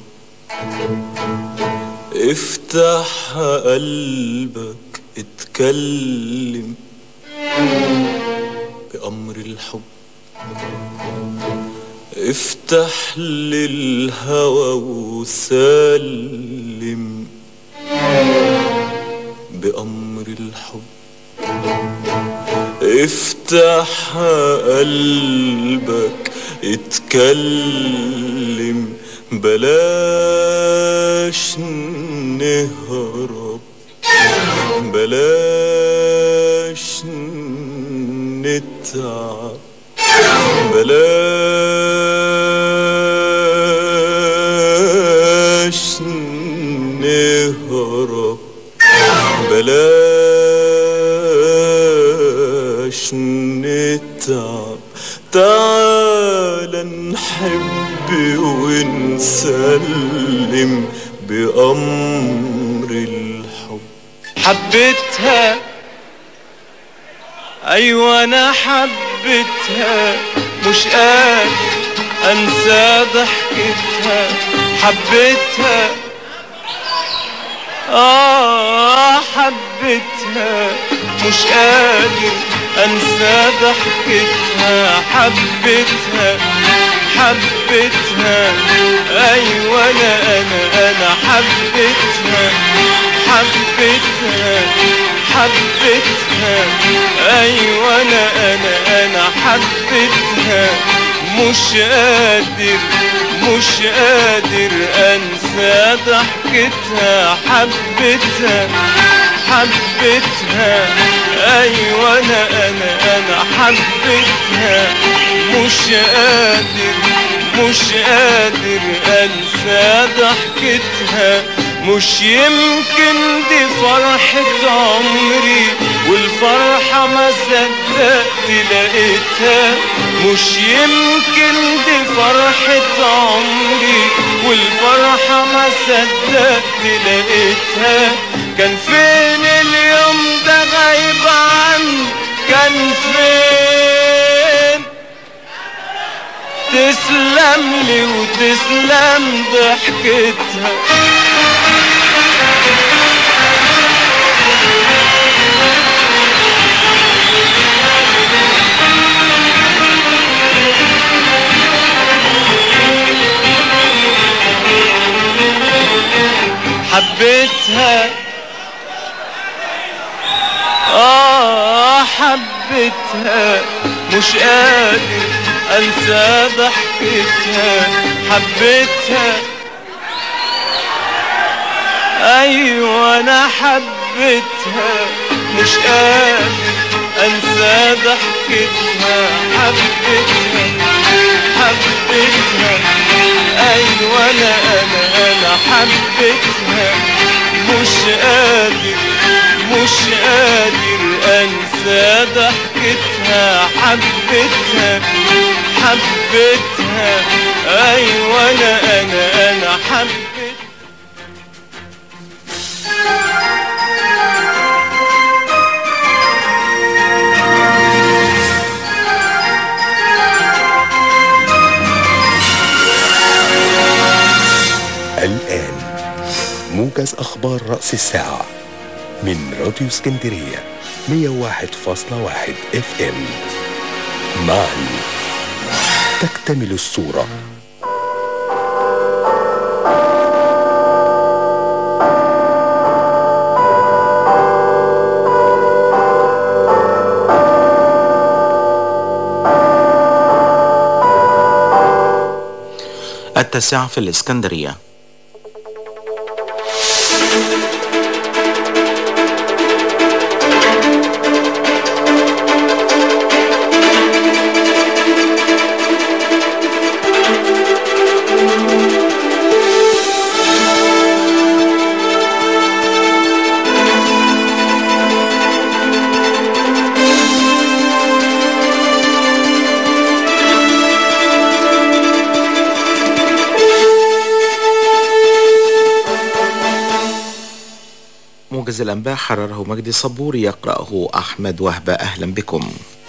افتح قلبك اتكلم بأمر الحب افتح للهوى وسلم بأمر الحب افتح قلبك اتكلم بلاش نهرب بلاش نتعب بلاش نهرب بلاش نتعب تعال نحب ونسلم بأمر الحب حبيتها ايوه انا حبيتها مش قادر انسى ضحكتها حبيتها اه حبيتها مش قادر انسى ضحكتها حبيتها حبيتها ايوه انا انا انا حبيتها حبيتها حبيتها ايوه انا انا انا حبيتها مش قادر مش قادر انسى ضحكتها حبيتها حبيتها ايوه انا انا انا حبيتها مش قادر مش قادر انسى ضحكتها مش يمكن دي فرحة عمري والفرحة ما صدقت لقيتها مش يمكن دي فرحة عمري والفرحة ما صدقت لقيتها كان فين اليوم ده غايب عني كان فين تسلم لي وتسلم ضحكتها حبيتها آه حبيتها مش قادر أنسى ضحكتها حبيتها ايوه انا حبيتها مش قادر انسى ضحكتها حبيتها حبيتها ايوه انا انا انا حبيتها مش قادر مش قادر انسى ضحكتها حبيتها حبيتها ايوه انا انا انا حبيتها الآن موجز أخبار رأس الساعة من راديو اسكندرية 101.1 اف ام معا تكتمل الصورة التاسعة في الإسكندرية موجز الأنباء حرره مجدي صبور يقرأه أحمد وهبة أهلا بكم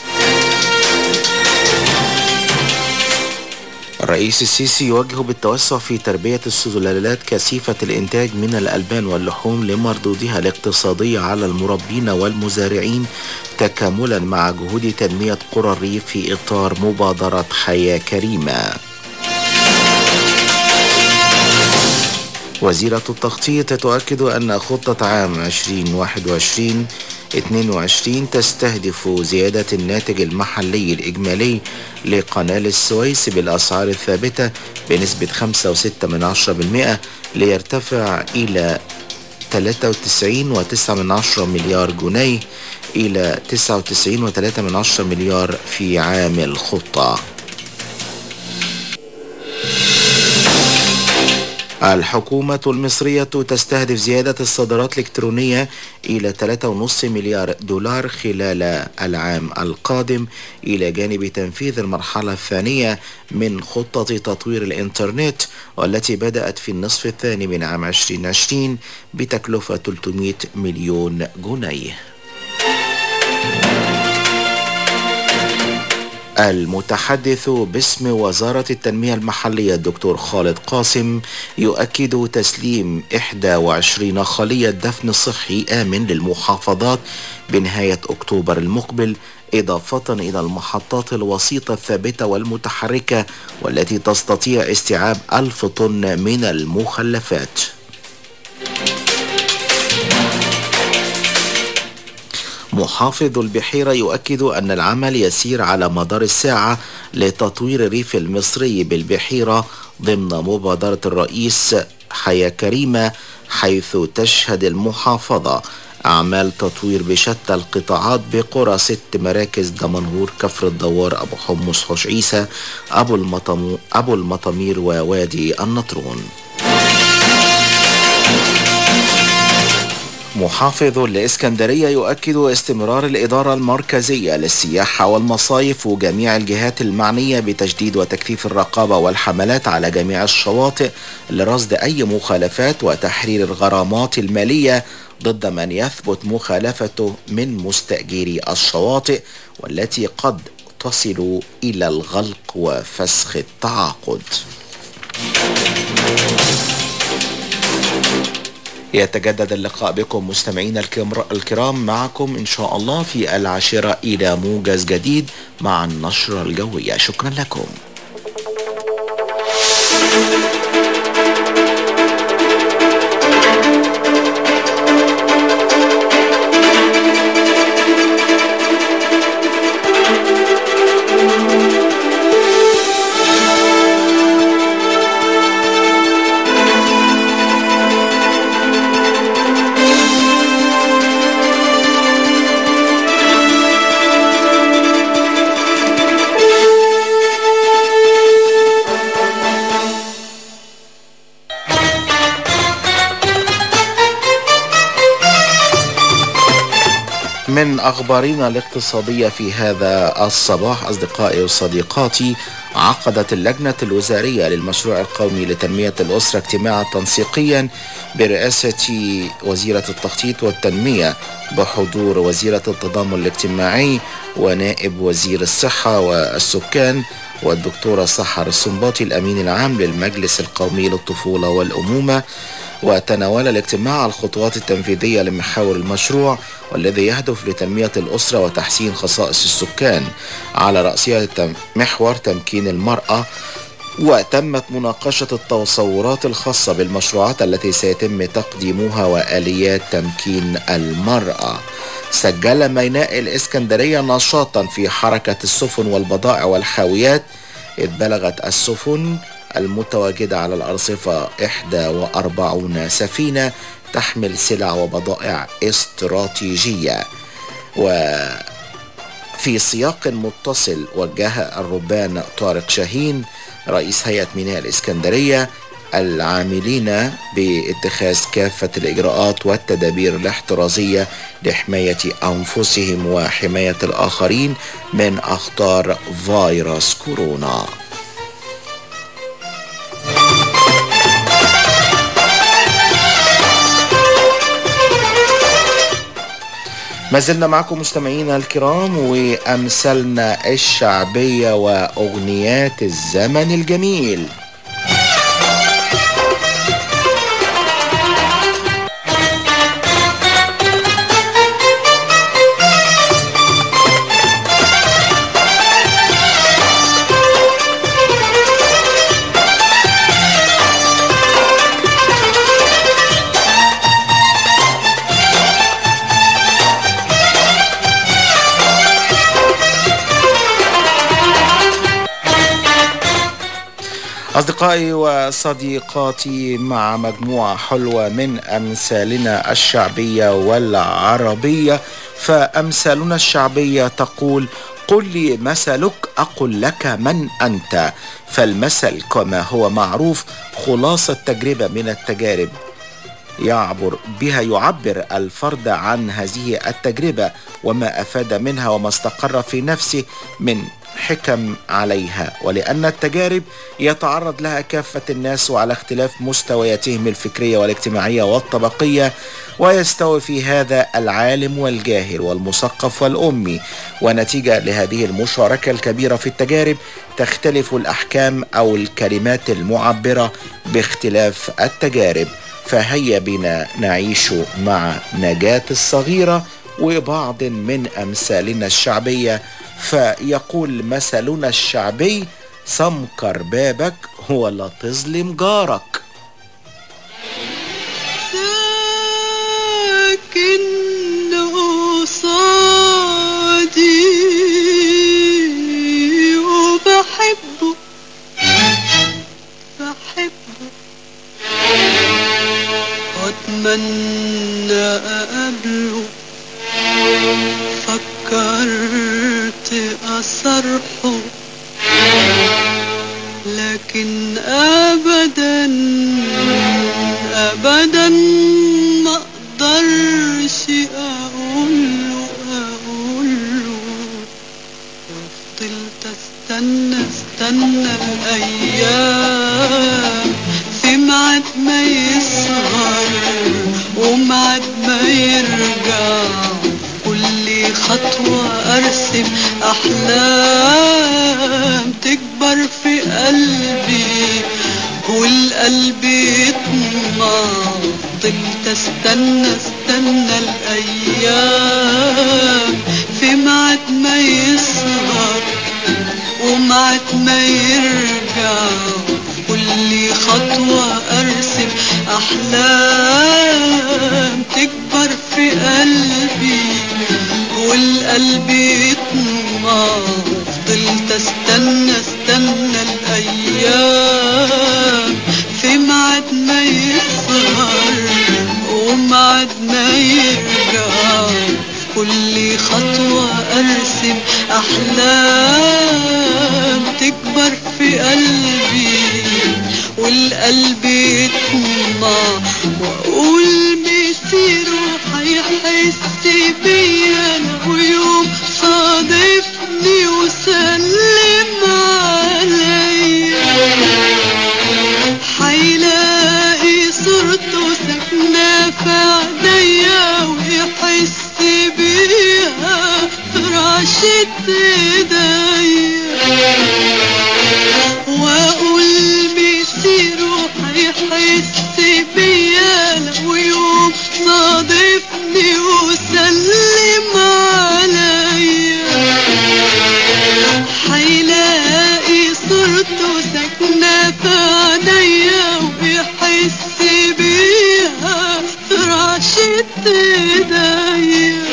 الرئيس السيسي يوجه بالتوسع في تربية السلالات كثيفة الإنتاج من الألبان واللحوم لمردودها الاقتصادي على المربين والمزارعين تكاملا مع جهود تنمية قرى الريف في إطار مبادرة حياة كريمة وزيرة التخطيط تؤكد أن خطة عام 2021 22 تستهدف زيادة الناتج المحلي الإجمالي لقناة السويس بالأسعار الثابتة بنسبة 5.6 من 10% ليرتفع إلى 93.9 من 10 مليار جنيه إلى 99.3 من 10 مليار في عام الخطة الحكومة المصرية تستهدف زيادة الصادرات الإلكترونية إلى 3.5 مليار دولار خلال العام القادم إلى جانب تنفيذ المرحلة الثانية من خطة تطوير الإنترنت والتي بدأت في النصف الثاني من عام 2020 بتكلفة 300 مليون جنيه المتحدث باسم وزارة التنمية المحلية الدكتور خالد قاسم يؤكد تسليم 21 خلية دفن صحي آمن للمحافظات بنهاية أكتوبر المقبل إضافة إلى المحطات الوسيطة الثابتة والمتحركة والتي تستطيع استيعاب ألف طن من المخلفات محافظ البحيرة يؤكد أن العمل يسير على مدار الساعة لتطوير الريف المصري بالبحيرة ضمن مبادرة الرئيس حياة كريمة حيث تشهد المحافظة أعمال تطوير بشتى القطاعات بقرى ست مراكز دمنهور كفر الدوار أبو حمص حوش عيسى أبو, المطم... أبو المطامير ووادي النطرون محافظ الإسكندرية يؤكد استمرار الإدارة المركزية للسياحة والمصايف وجميع الجهات المعنية بتجديد وتكثيف الرقابة والحملات على جميع الشواطئ لرصد أي مخالفات وتحرير الغرامات المالية ضد من يثبت مخالفته من مستأجري الشواطئ والتي قد تصل إلى الغلق وفسخ التعاقد. يتجدد اللقاء بكم مستمعينا الكمر- الكرام معكم إن شاء الله في العاشرة إلى موجز جديد مع النشرة الجوية شكرا لكم من أخبارنا الاقتصادية في هذا الصباح أصدقائي وصديقاتي عقدت اللجنة الوزارية للمشروع القومي لتنمية الأسرة اجتماعا تنسيقيا برئاسة وزيرة التخطيط والتنمية بحضور وزيرة التضامن الاجتماعي ونائب وزير الصحة والسكان والدكتورة سحر السنباطي الأمين العام للمجلس القومي للطفولة والأمومة وتناول الاجتماع الخطوات التنفيذية لمحاور المشروع والذي يهدف لتنمية الأسرة وتحسين خصائص السكان على رأسها تم- محور تمكين المرأة وتمت مناقشة التصورات الخاصة بالمشروعات التي سيتم تقديمها وآليات تمكين المرأة سجل ميناء الإسكندرية نشاطا في حركة السفن والبضائع والحاويات إذ بلغت السفن المتواجدة على الأرصفة 41 سفينة تحمل سلع وبضائع استراتيجية وفي سياق متصل وجه الربان طارق شاهين رئيس هيئة ميناء الإسكندرية العاملين باتخاذ كافة الإجراءات والتدابير الاحترازية لحماية أنفسهم وحماية الآخرين من أخطار فيروس كورونا ما زلنا معكم مستمعينا الكرام وأمثالنا الشعبية وأغنيات الزمن الجميل أصدقائي وصديقاتي مع مجموعة حلوة من أمثالنا الشعبية والعربية فأمثالنا الشعبية تقول قل لي مثلك أقل لك من أنت فالمثل كما هو معروف خلاصة تجربة من التجارب يعبر بها يعبر الفرد عن هذه التجربة وما أفاد منها وما استقر في نفسه من حكم عليها ولأن التجارب يتعرض لها كافة الناس وعلى اختلاف مستوياتهم الفكرية والاجتماعية والطبقية ويستوي في هذا العالم والجاهل والمثقف والأمي ونتيجة لهذه المشاركة الكبيرة في التجارب تختلف الأحكام أو الكلمات المعبرة باختلاف التجارب فهيا بنا نعيش مع نجاة الصغيرة وبعض من أمثالنا الشعبية فيقول مثلنا الشعبي سمكر بابك ولا تظلم جارك لكن قصادي وبحبه بحبه واتمنى اقابله فكرت اصرحه لكن ابدا ابدا ما اقدرش اقوله اقوله وفضلت استنى استنى الايام في ميعاد ما يسهر وميعاد ما يرجع كل خطوة أرسم أحلام تكبر في قلبي والقلب يطمع فضلت استنى استنى الأيام في ميعاد ما يسهر وميعاد ما يرجع كل خطوة أرسم أحلام تكبر في قلبي والقلب يطمع فضلت استنى استنى الأيام في ميعاد ما يسهر وميعاد ما يرجع كل خطوة أرسم أحلام تكبر في قلبي والقلب يطمع واقول مسيره هيحس بيا لو يوم صادفني وسلم عليا هيلاقي صورته ساكنة في عينيا ويحس بيها في رعشة ايديا واقول مسيره هيحس بيا لو يوم صادفني وسلم عليا هيلاقي صورته ساكنة في عينيا ويحس بيها في رعشة ايديا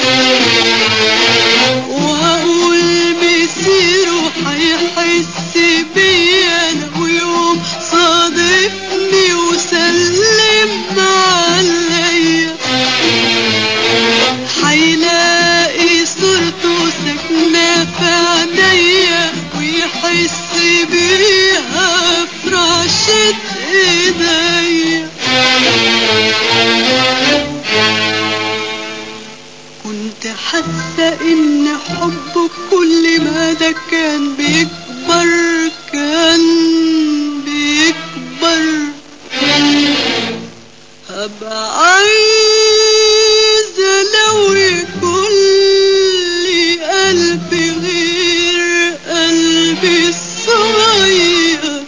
واقول مسيره هيحس بيا لو يوم صادفني وسلم عليا هيلاقي صورته ساكنة في عينيا ويحس بيها في رعشة ايديا كنت حاسة ان حبه كل ما ده كان بيكبر كان بيكبر هبقى عايزة لو يكون لي قلبي غير قلبي الصغير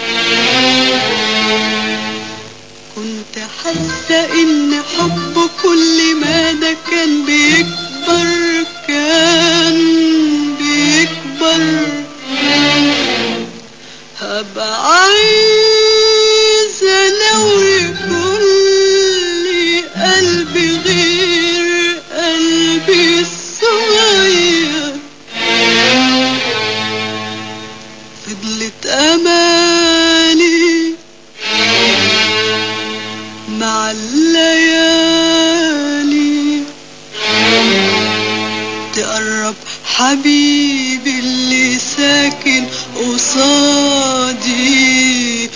كنت حاسة ان حبه كل ما ده كان بيكبر كان بيكبر هبقى عايزة لو يكون لي قلبي غير قلبي الصغير فضلت أماني مع الليالي تقرب حبيبي اللي ساكن قصادي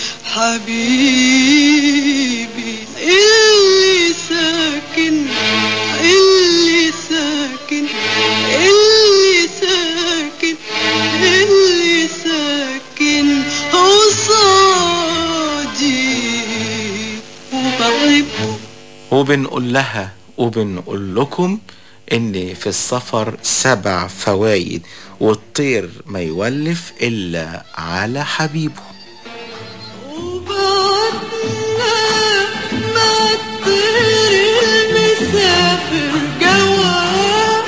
حبيبي اللي ساكن اللي ساكن اللي ساكن اللي ساكن قصادي وبحبه وبنقول لها وبنقول لكم ان في السفر سبع فوايد والطير ما يولف الا على حبيبه ما الطير المسافر جواب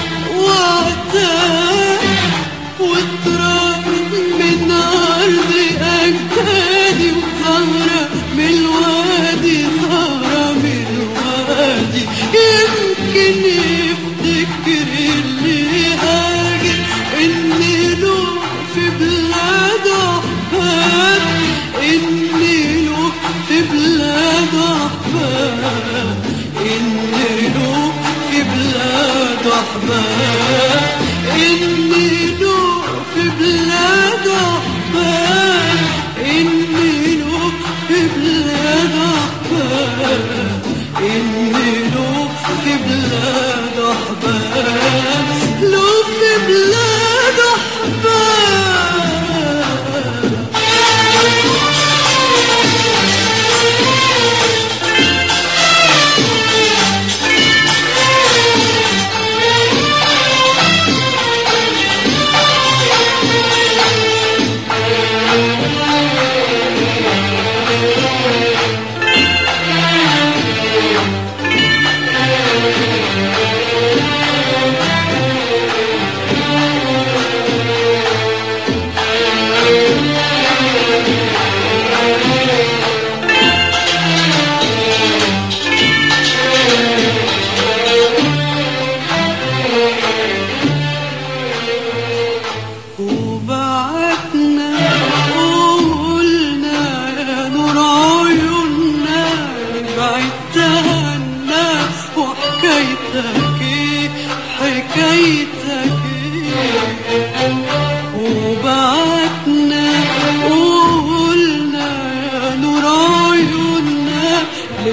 وعتاب وتراب من أرض أجدادي وزهرة من الوادي زهرة من الوادي يمكن يفتكر اللي هاجر إني له في بلاد أحباب إني له في بلاد أحباب إني له في بلاد أحباب إني له في بلاد أحباب إني له في بلاد أحباب إني له في بلاد أحباب له في بلاد أحباب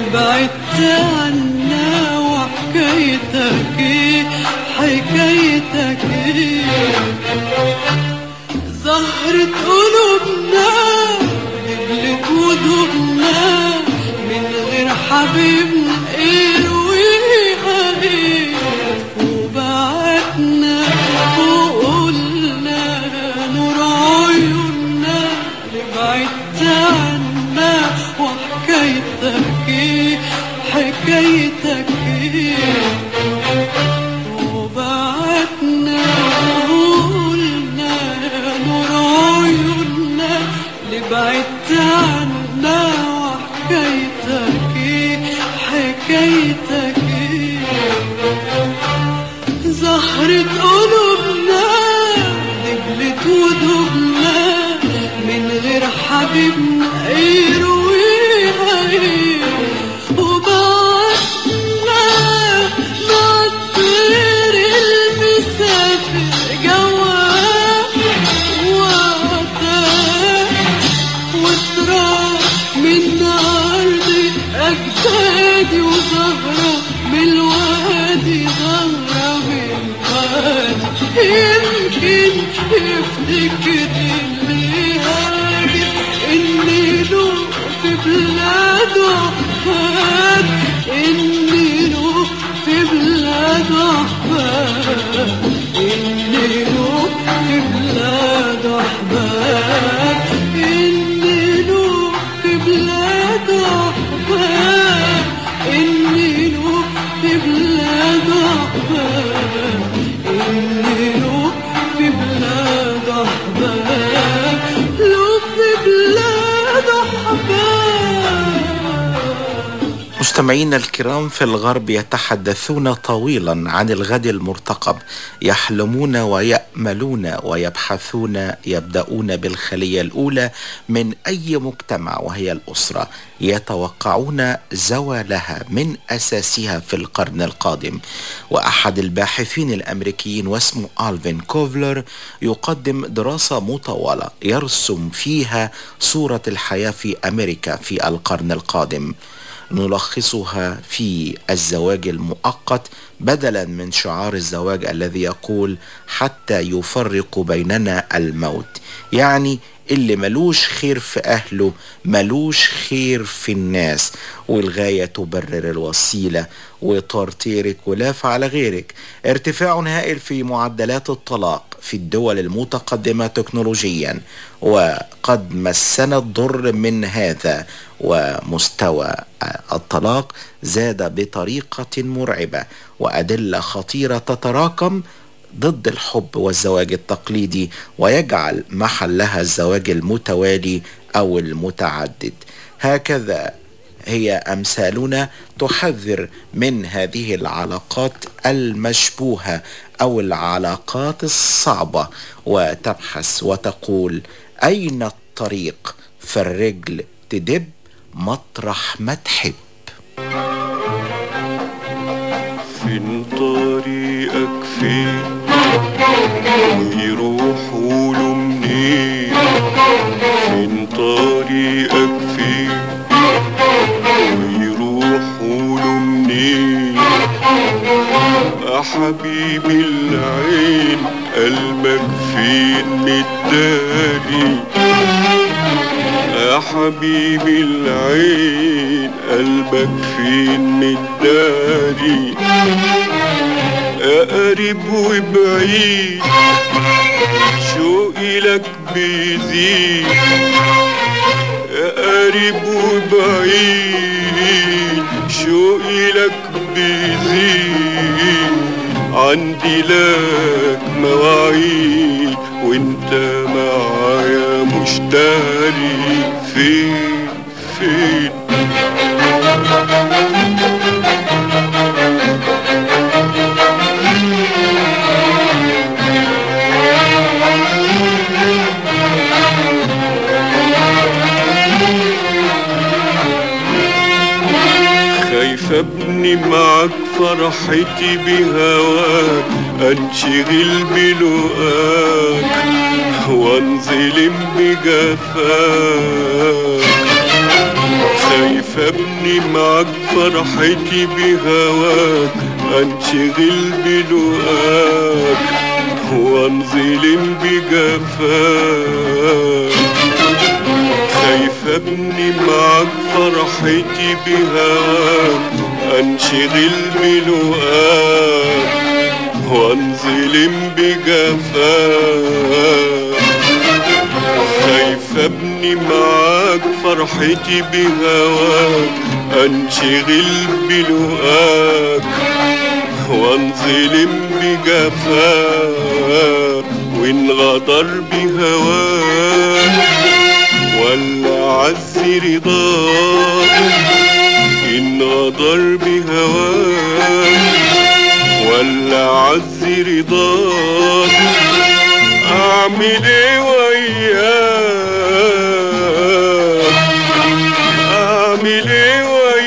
بعدت عنا وحكايتك ايه حكايتك ايه زهرة قلوبنا قبلت ودوبنا من غير حبيبنا ايه ويها ايه وبعتنا وقلنا نور عيوننا بعدت عنا وحكايتك ايه حكايتك ايه وبعتنا وقلنا نور عيوننا اللي بعدت عنا وحكايتك ايه حكايتك ايه زهرة قلوبنا دبلت ودوبنا من غير حبيبنا ايه رويها ايه وبعتنا نطير المسافر جواه وقتها وتراب من أرض أجدادي وزهرة من الوادي زهرة من الوادي يمكن يفتكر اللي هاجر إني له في بلاده أحفاد إني له في بلاده أحفاد إني له في بلاده أحفاد إني له في بلاده أحفاد إني له في بلاده أحفاد إني له في بلاده أحباب له في بلاده أحباب مستمعينا الكرام في الغرب يتحدثون طويلا عن الغد المرتقب يحلمون ويأملون ويبحثون يبدأون بالخلية الأولى من أي مجتمع وهي الأسرة يتوقعون زوالها من أساسها في القرن القادم وأحد الباحثين الأمريكيين واسمه ألفين كوفلر يقدم دراسة مطولة يرسم فيها صورة الحياة في أمريكا في القرن القادم نلخصها في الزواج المؤقت بدلا من شعار الزواج الذي يقول حتى يفرق بيننا الموت يعني اللي ملوش خير في أهله ملوش خير في الناس والغاية تبرر الوسيلة وترتيرك ولاف على غيرك ارتفاع هائل في معدلات الطلاق في الدول المتقدمة تكنولوجيا وقد مسنا الضر من هذا ومستوى الطلاق زاد بطريقة مرعبة وأدلة خطيرة تتراكم ضد الحب والزواج التقليدي ويجعل محلها الزواج المتوالي او المتعدد هكذا هي امثالنا تحذر من هذه العلاقات المشبوهه او العلاقات الصعبه وتبحث وتقول اين الطريق فالرجل تدب مطرح ما تحب فين طريقك فين ويروحوا له منين فين طريقك فين ويروحوا له منين يا حبيبي العين قلبك فين متداري يا حبيبي العين قلبك فين متداري يا قريب وبعيد شوقي لك بيزيد يا قريب وبعيد شوقي لك بيزيد عندي لك مواعيد وانت معايا مشتري فين فين خايف ابني معاك فرحتي بهواك انشغل بلقاك وانظلم بجفاك خايف ابني معاك فرحتي بهواك انشغل بلقاك وانظلم بجفاك خايف ابني معاك فرحتي بهواك انشغل بلقاك وانظلم بجفاك خايف ابني معاك فرحتي بهواك انشغل بلقاك وانظلم بجفاك وان غدر بهواك ولا عز رضاك ان غدر بهواك ولا عز رضاك اعمل ايه وياك اعمل ايه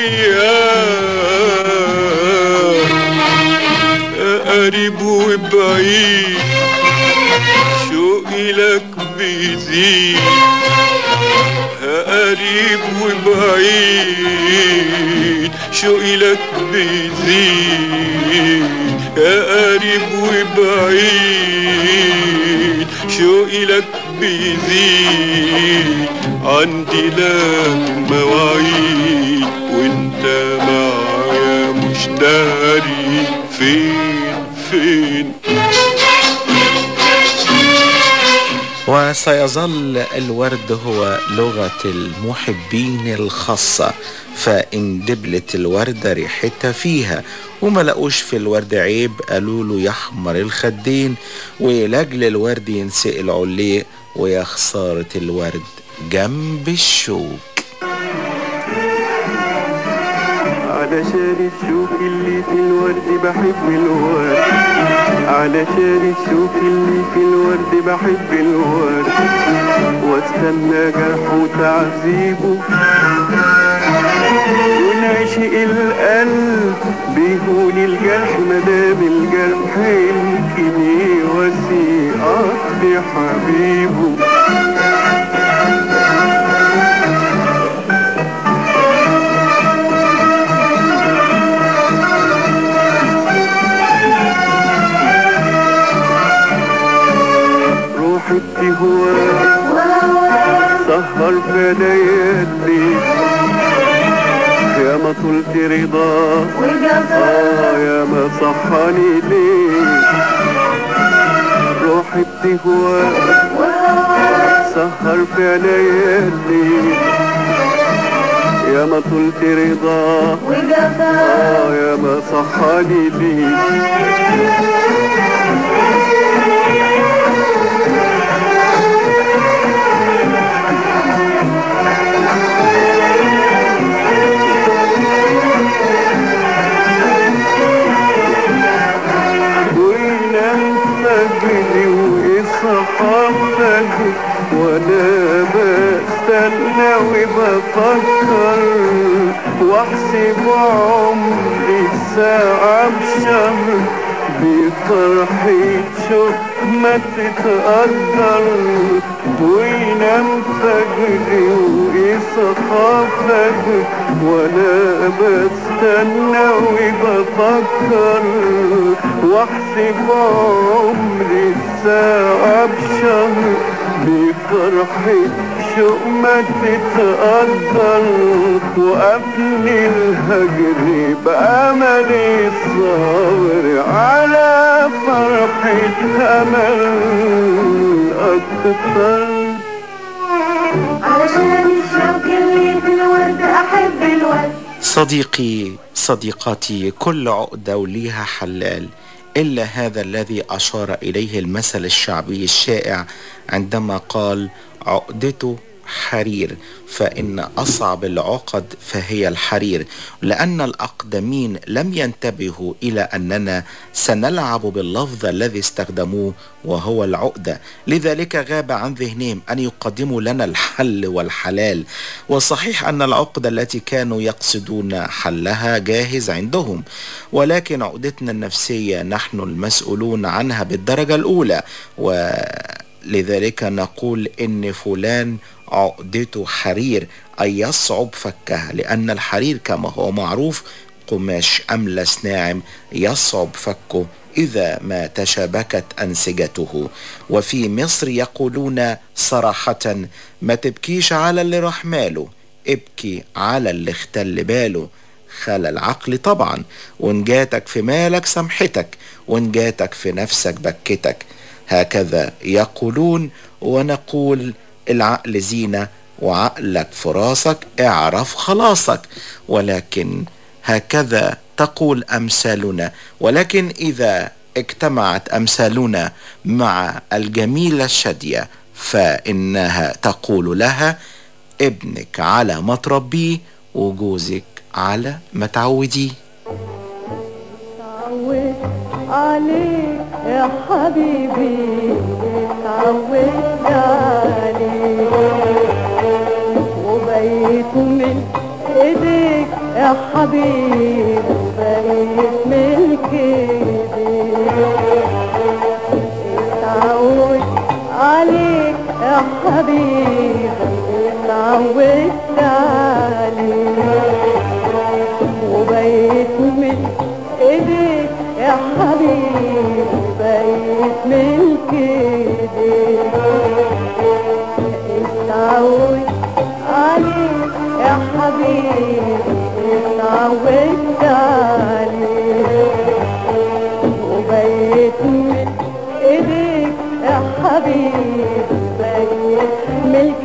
وياك قريب وبعيد شوقي لك بيزيد قريب وبعيد شوقي لك بيزيد قريب وبعيد شوقي لك بيزيد عندي لك مواعيد وانت معايا مش داري فين فين وسيظل الورد هو لغة المحبين الخاصة فإن دبلت الوردة ريحتها فيها وما لقوش في الورد عيب قالوا له يحمر الخدين ولاجل الورد ينسقل عليه ويا خسارة الورد جنب الشوك علشان الشوك اللي في الورد بحب الورد علشان الشوك اللي في الورد بحب الورد واستنى جرحه وتعذيبه ونعشق القلب بيهون الجرح مدام الجرح يمكن يواسي قصد حبيبه روح التهوى سهر في ليالي يا ما طلت رضا آه يا ما صحاني ليه روح التهوى سهر في ليالي يا ما طلت رضا آه يا ما صحاني ليه وينام فجري ويصحى فجري وانا بستنى وبفكر واحسب عمري الساعة بشهر بفرحة شوق ما تتقدر وينام فجري ويصحى فجري وانا بستنى وبفكر واحسب عمري الساعة بشهر بفرحة شوق ما تتقدر وقفني الهجر بأملي الصابر على فرحة أمل أكتر علشان الشوق اللي في الورد أحب الورد صديقي صديقاتي كل عقدة وليها حلال إلا هذا الذي أشار إليه المثل الشعبي الشائع عندما قال عقدته حرير فإن أصعب العقد فهي الحرير لأن الأقدمين لم ينتبهوا إلى أننا سنلعب باللفظ الذي استخدموه وهو العقدة لذلك غاب عن ذهنهم أن يقدموا لنا الحل والحلال وصحيح أن العقدة التي كانوا يقصدون حلها جاهز عندهم ولكن عقدتنا النفسية نحن المسؤولون عنها بالدرجة الأولى ولذلك نقول إن فلان عقدته حرير أي يصعب فكها لأن الحرير كما هو معروف قماش أملس ناعم يصعب فكه إذا ما تشابكت أنسجته وفي مصر يقولون صراحة ما تبكيش على اللي راح ماله ابكي على اللي اختل باله خلى العقل طبعا وان جاتك في مالك سمحتك وان جاتك في نفسك بكتك هكذا يقولون ونقول العقل زينة وعقلك في راسك اعرف خلاصك ولكن هكذا تقول أمثالنا ولكن إذا اجتمعت أمثالنا مع الجميلة الشادية فإنها تقول لها ابنك على ما تربيه وجوزك على ما تعوديه اتعود عليك يا حبيبي اتعودت عليك وبقيت من ايديك يا حبيبي بقيت ملك ايديك اتعود عليك يا حبيبي اتعودت عليك وبقيت من ايديك يا حبيبي بقيت ملك ايديك اتعود عليك يا حبيبي اتعودت عليك وبقيت من ايديك يا حبيبي بقيت ملك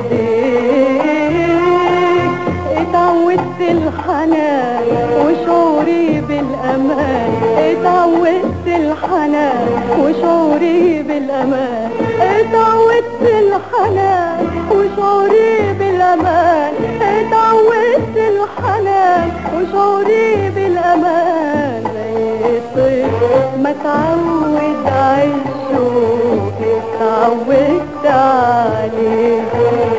ايديك اتعودت الحنان وشعوري بالامان اتعودت الحنان وشعوري بالامان اتعودت الحنان وشعوري بالامان اتعودت الحنان وشعوري بالامان بقيت طفل ما تعود عالشوق اتعودت عليه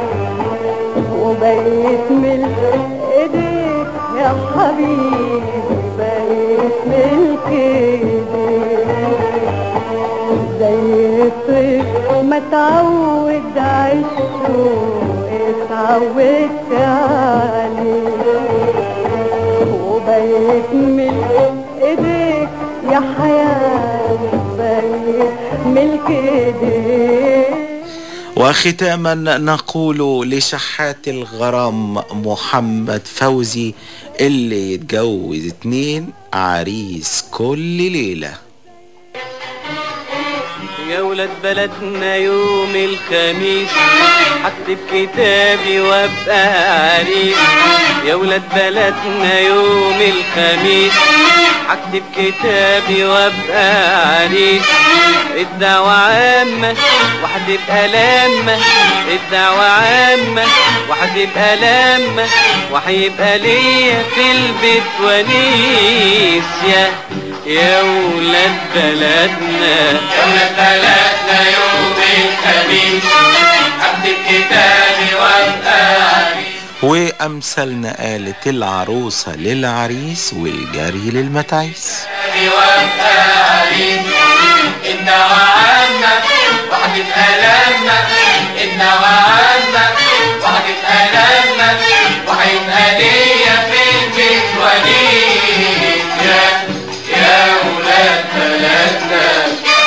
وبقيت ملك ايديك يا حبيبي بقيت ملك ايديك زي الطفل ما تعود عالشوق اتعودت عليه وبقيت ملك ايديك يا حياتي بقيت ملك ايديك وختاما نقول لشحات الغرام محمد فوزي اللي يتجوز اتنين عريس كل ليلة يا ولاد بلدنا يوم الخميس هكتب كتابي وابقى عريس يا ولاد بلدنا يوم الخميس هكتب كتابي وابقى عريس الدعوة عامة وهتبقى لامة الدعوة عامة وهتبقى لامة وهيبقى ليا في البيت ونيس يا يا ولاد بلدنا يا ولاد بلدنا يوم الخميس هكتب كتابي وابقى عريس وأمثالنا قالت العروسة للعريس والجري للمتاعيس وابقى عريس الدعوة عامة وهتبقى لامة الدعوة عامة وهتبقى لامة وهيبقى ليا في البيت وليد يا يا ولاد بلدنا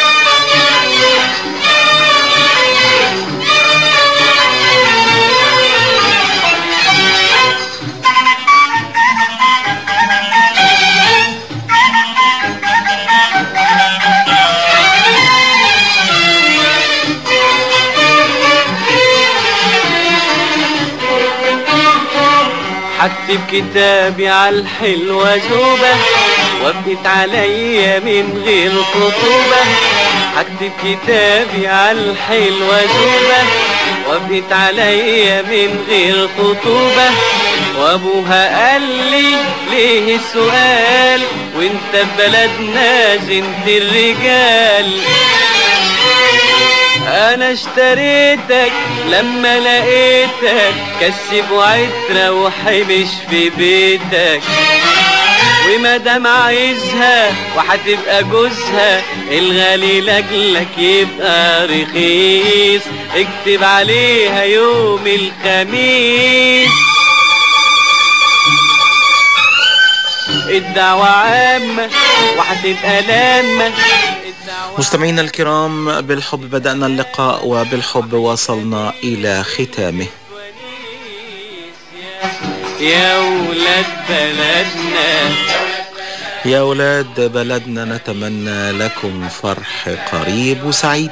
هكتب كتابي على الحلوة زوبة وابقت عليا من غير خطوبة هكتب كتابي على الحلوة زوبة وابقت عليا من غير خطوبة وابوها قال لي ليه السؤال وانت في بلدنا زنت الرجال انا اشتريتك لما لقيتك كسب وعترة وحبش في بيتك ومادام عايزها وهتبقى جوزها الغالي لاجلك يبقى رخيص اكتب عليها يوم الخميس الدعوة عامة وهتبقى لامة مستمعينا الكرام بالحب بدأنا اللقاء وبالحب وصلنا إلى ختامه يا ولاد بلدنا يا أولاد بلدنا نتمنى لكم فرح قريب وسعيد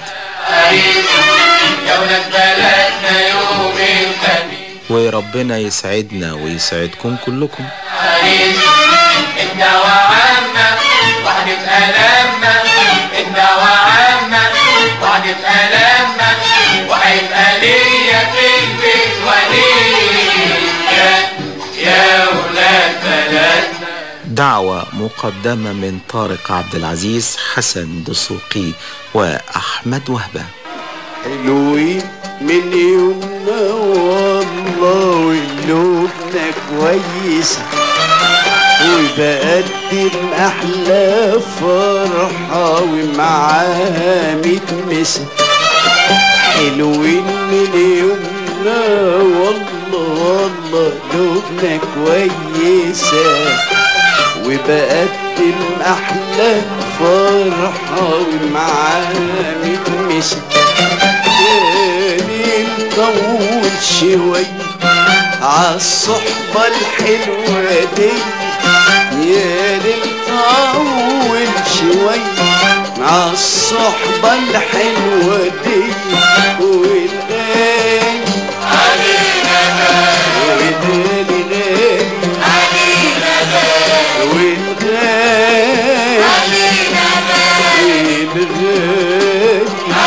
يا ولاد بلدنا يوم الخميس وربنا يسعدنا ويسعدكم كلكم الدعوة عامة وهتبقى لامة الدعوة عامة وهتبقى لامة وهيبقى ليا في البيت وليد يا يا ولاد بلدنا دعوة مقدمة من طارق عبد العزيز حسن دسوقي وأحمد وهبة حلوين من يومنا والله وقلوبنا كويسة وبقدم أحلى فرحة ومعاها متمسة حلوين من يومنا والله والله قلوبنا كويسة وبقدم أحلى فرحة ومعاها متمسة تاني نطول شوي عالصحبة الحلوة دي يا نطول شوي عالصحبة الحلوة دي والغالي علينا غالي غالي علينا غالي والغالي علينا غالي الغالي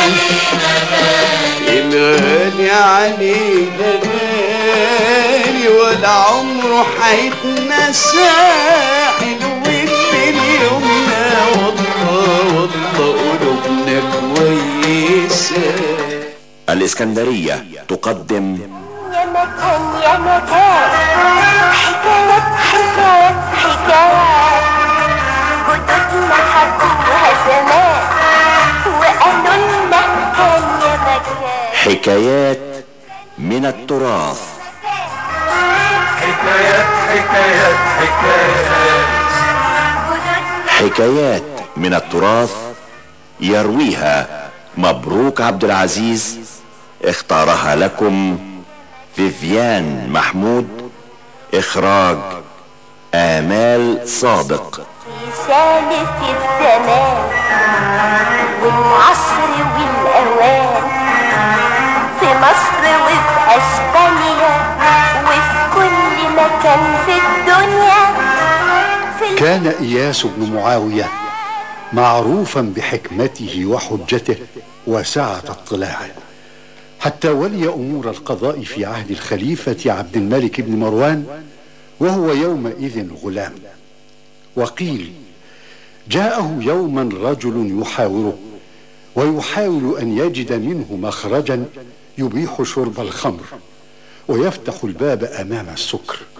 الغالي علينا غالي ولا عمره حيتنسى حلوين من يومنا والله والله قلوبنا كويسة الإسكندرية تقدم يا مكان يا مكان حكايات حكايات حكايات جدودنا حكوها زمان وقالوا لنا كان يا مكان حكايات من التراث حكايات حكايات حكايات حكايات من التراث يرويها مبروك عبد العزيز اختارها لكم فيفيان محمود اخراج آمال صادق في سالف الزمان والعصر والأوان في مصر وفي أسبانيا وفي كل مكان في الدنيا في كان إياس بن معاوية معروفا بحكمته وحجته وسعة اطلاعه حتى ولي أمور القضاء في عهد الخليفة عبد الملك بن مروان وهو يومئذ غلام وقيل جاءه يوما رجل يحاوره ويحاول أن يجد منه مخرجا يبيح شرب الخمر ويفتح الباب أمام السكر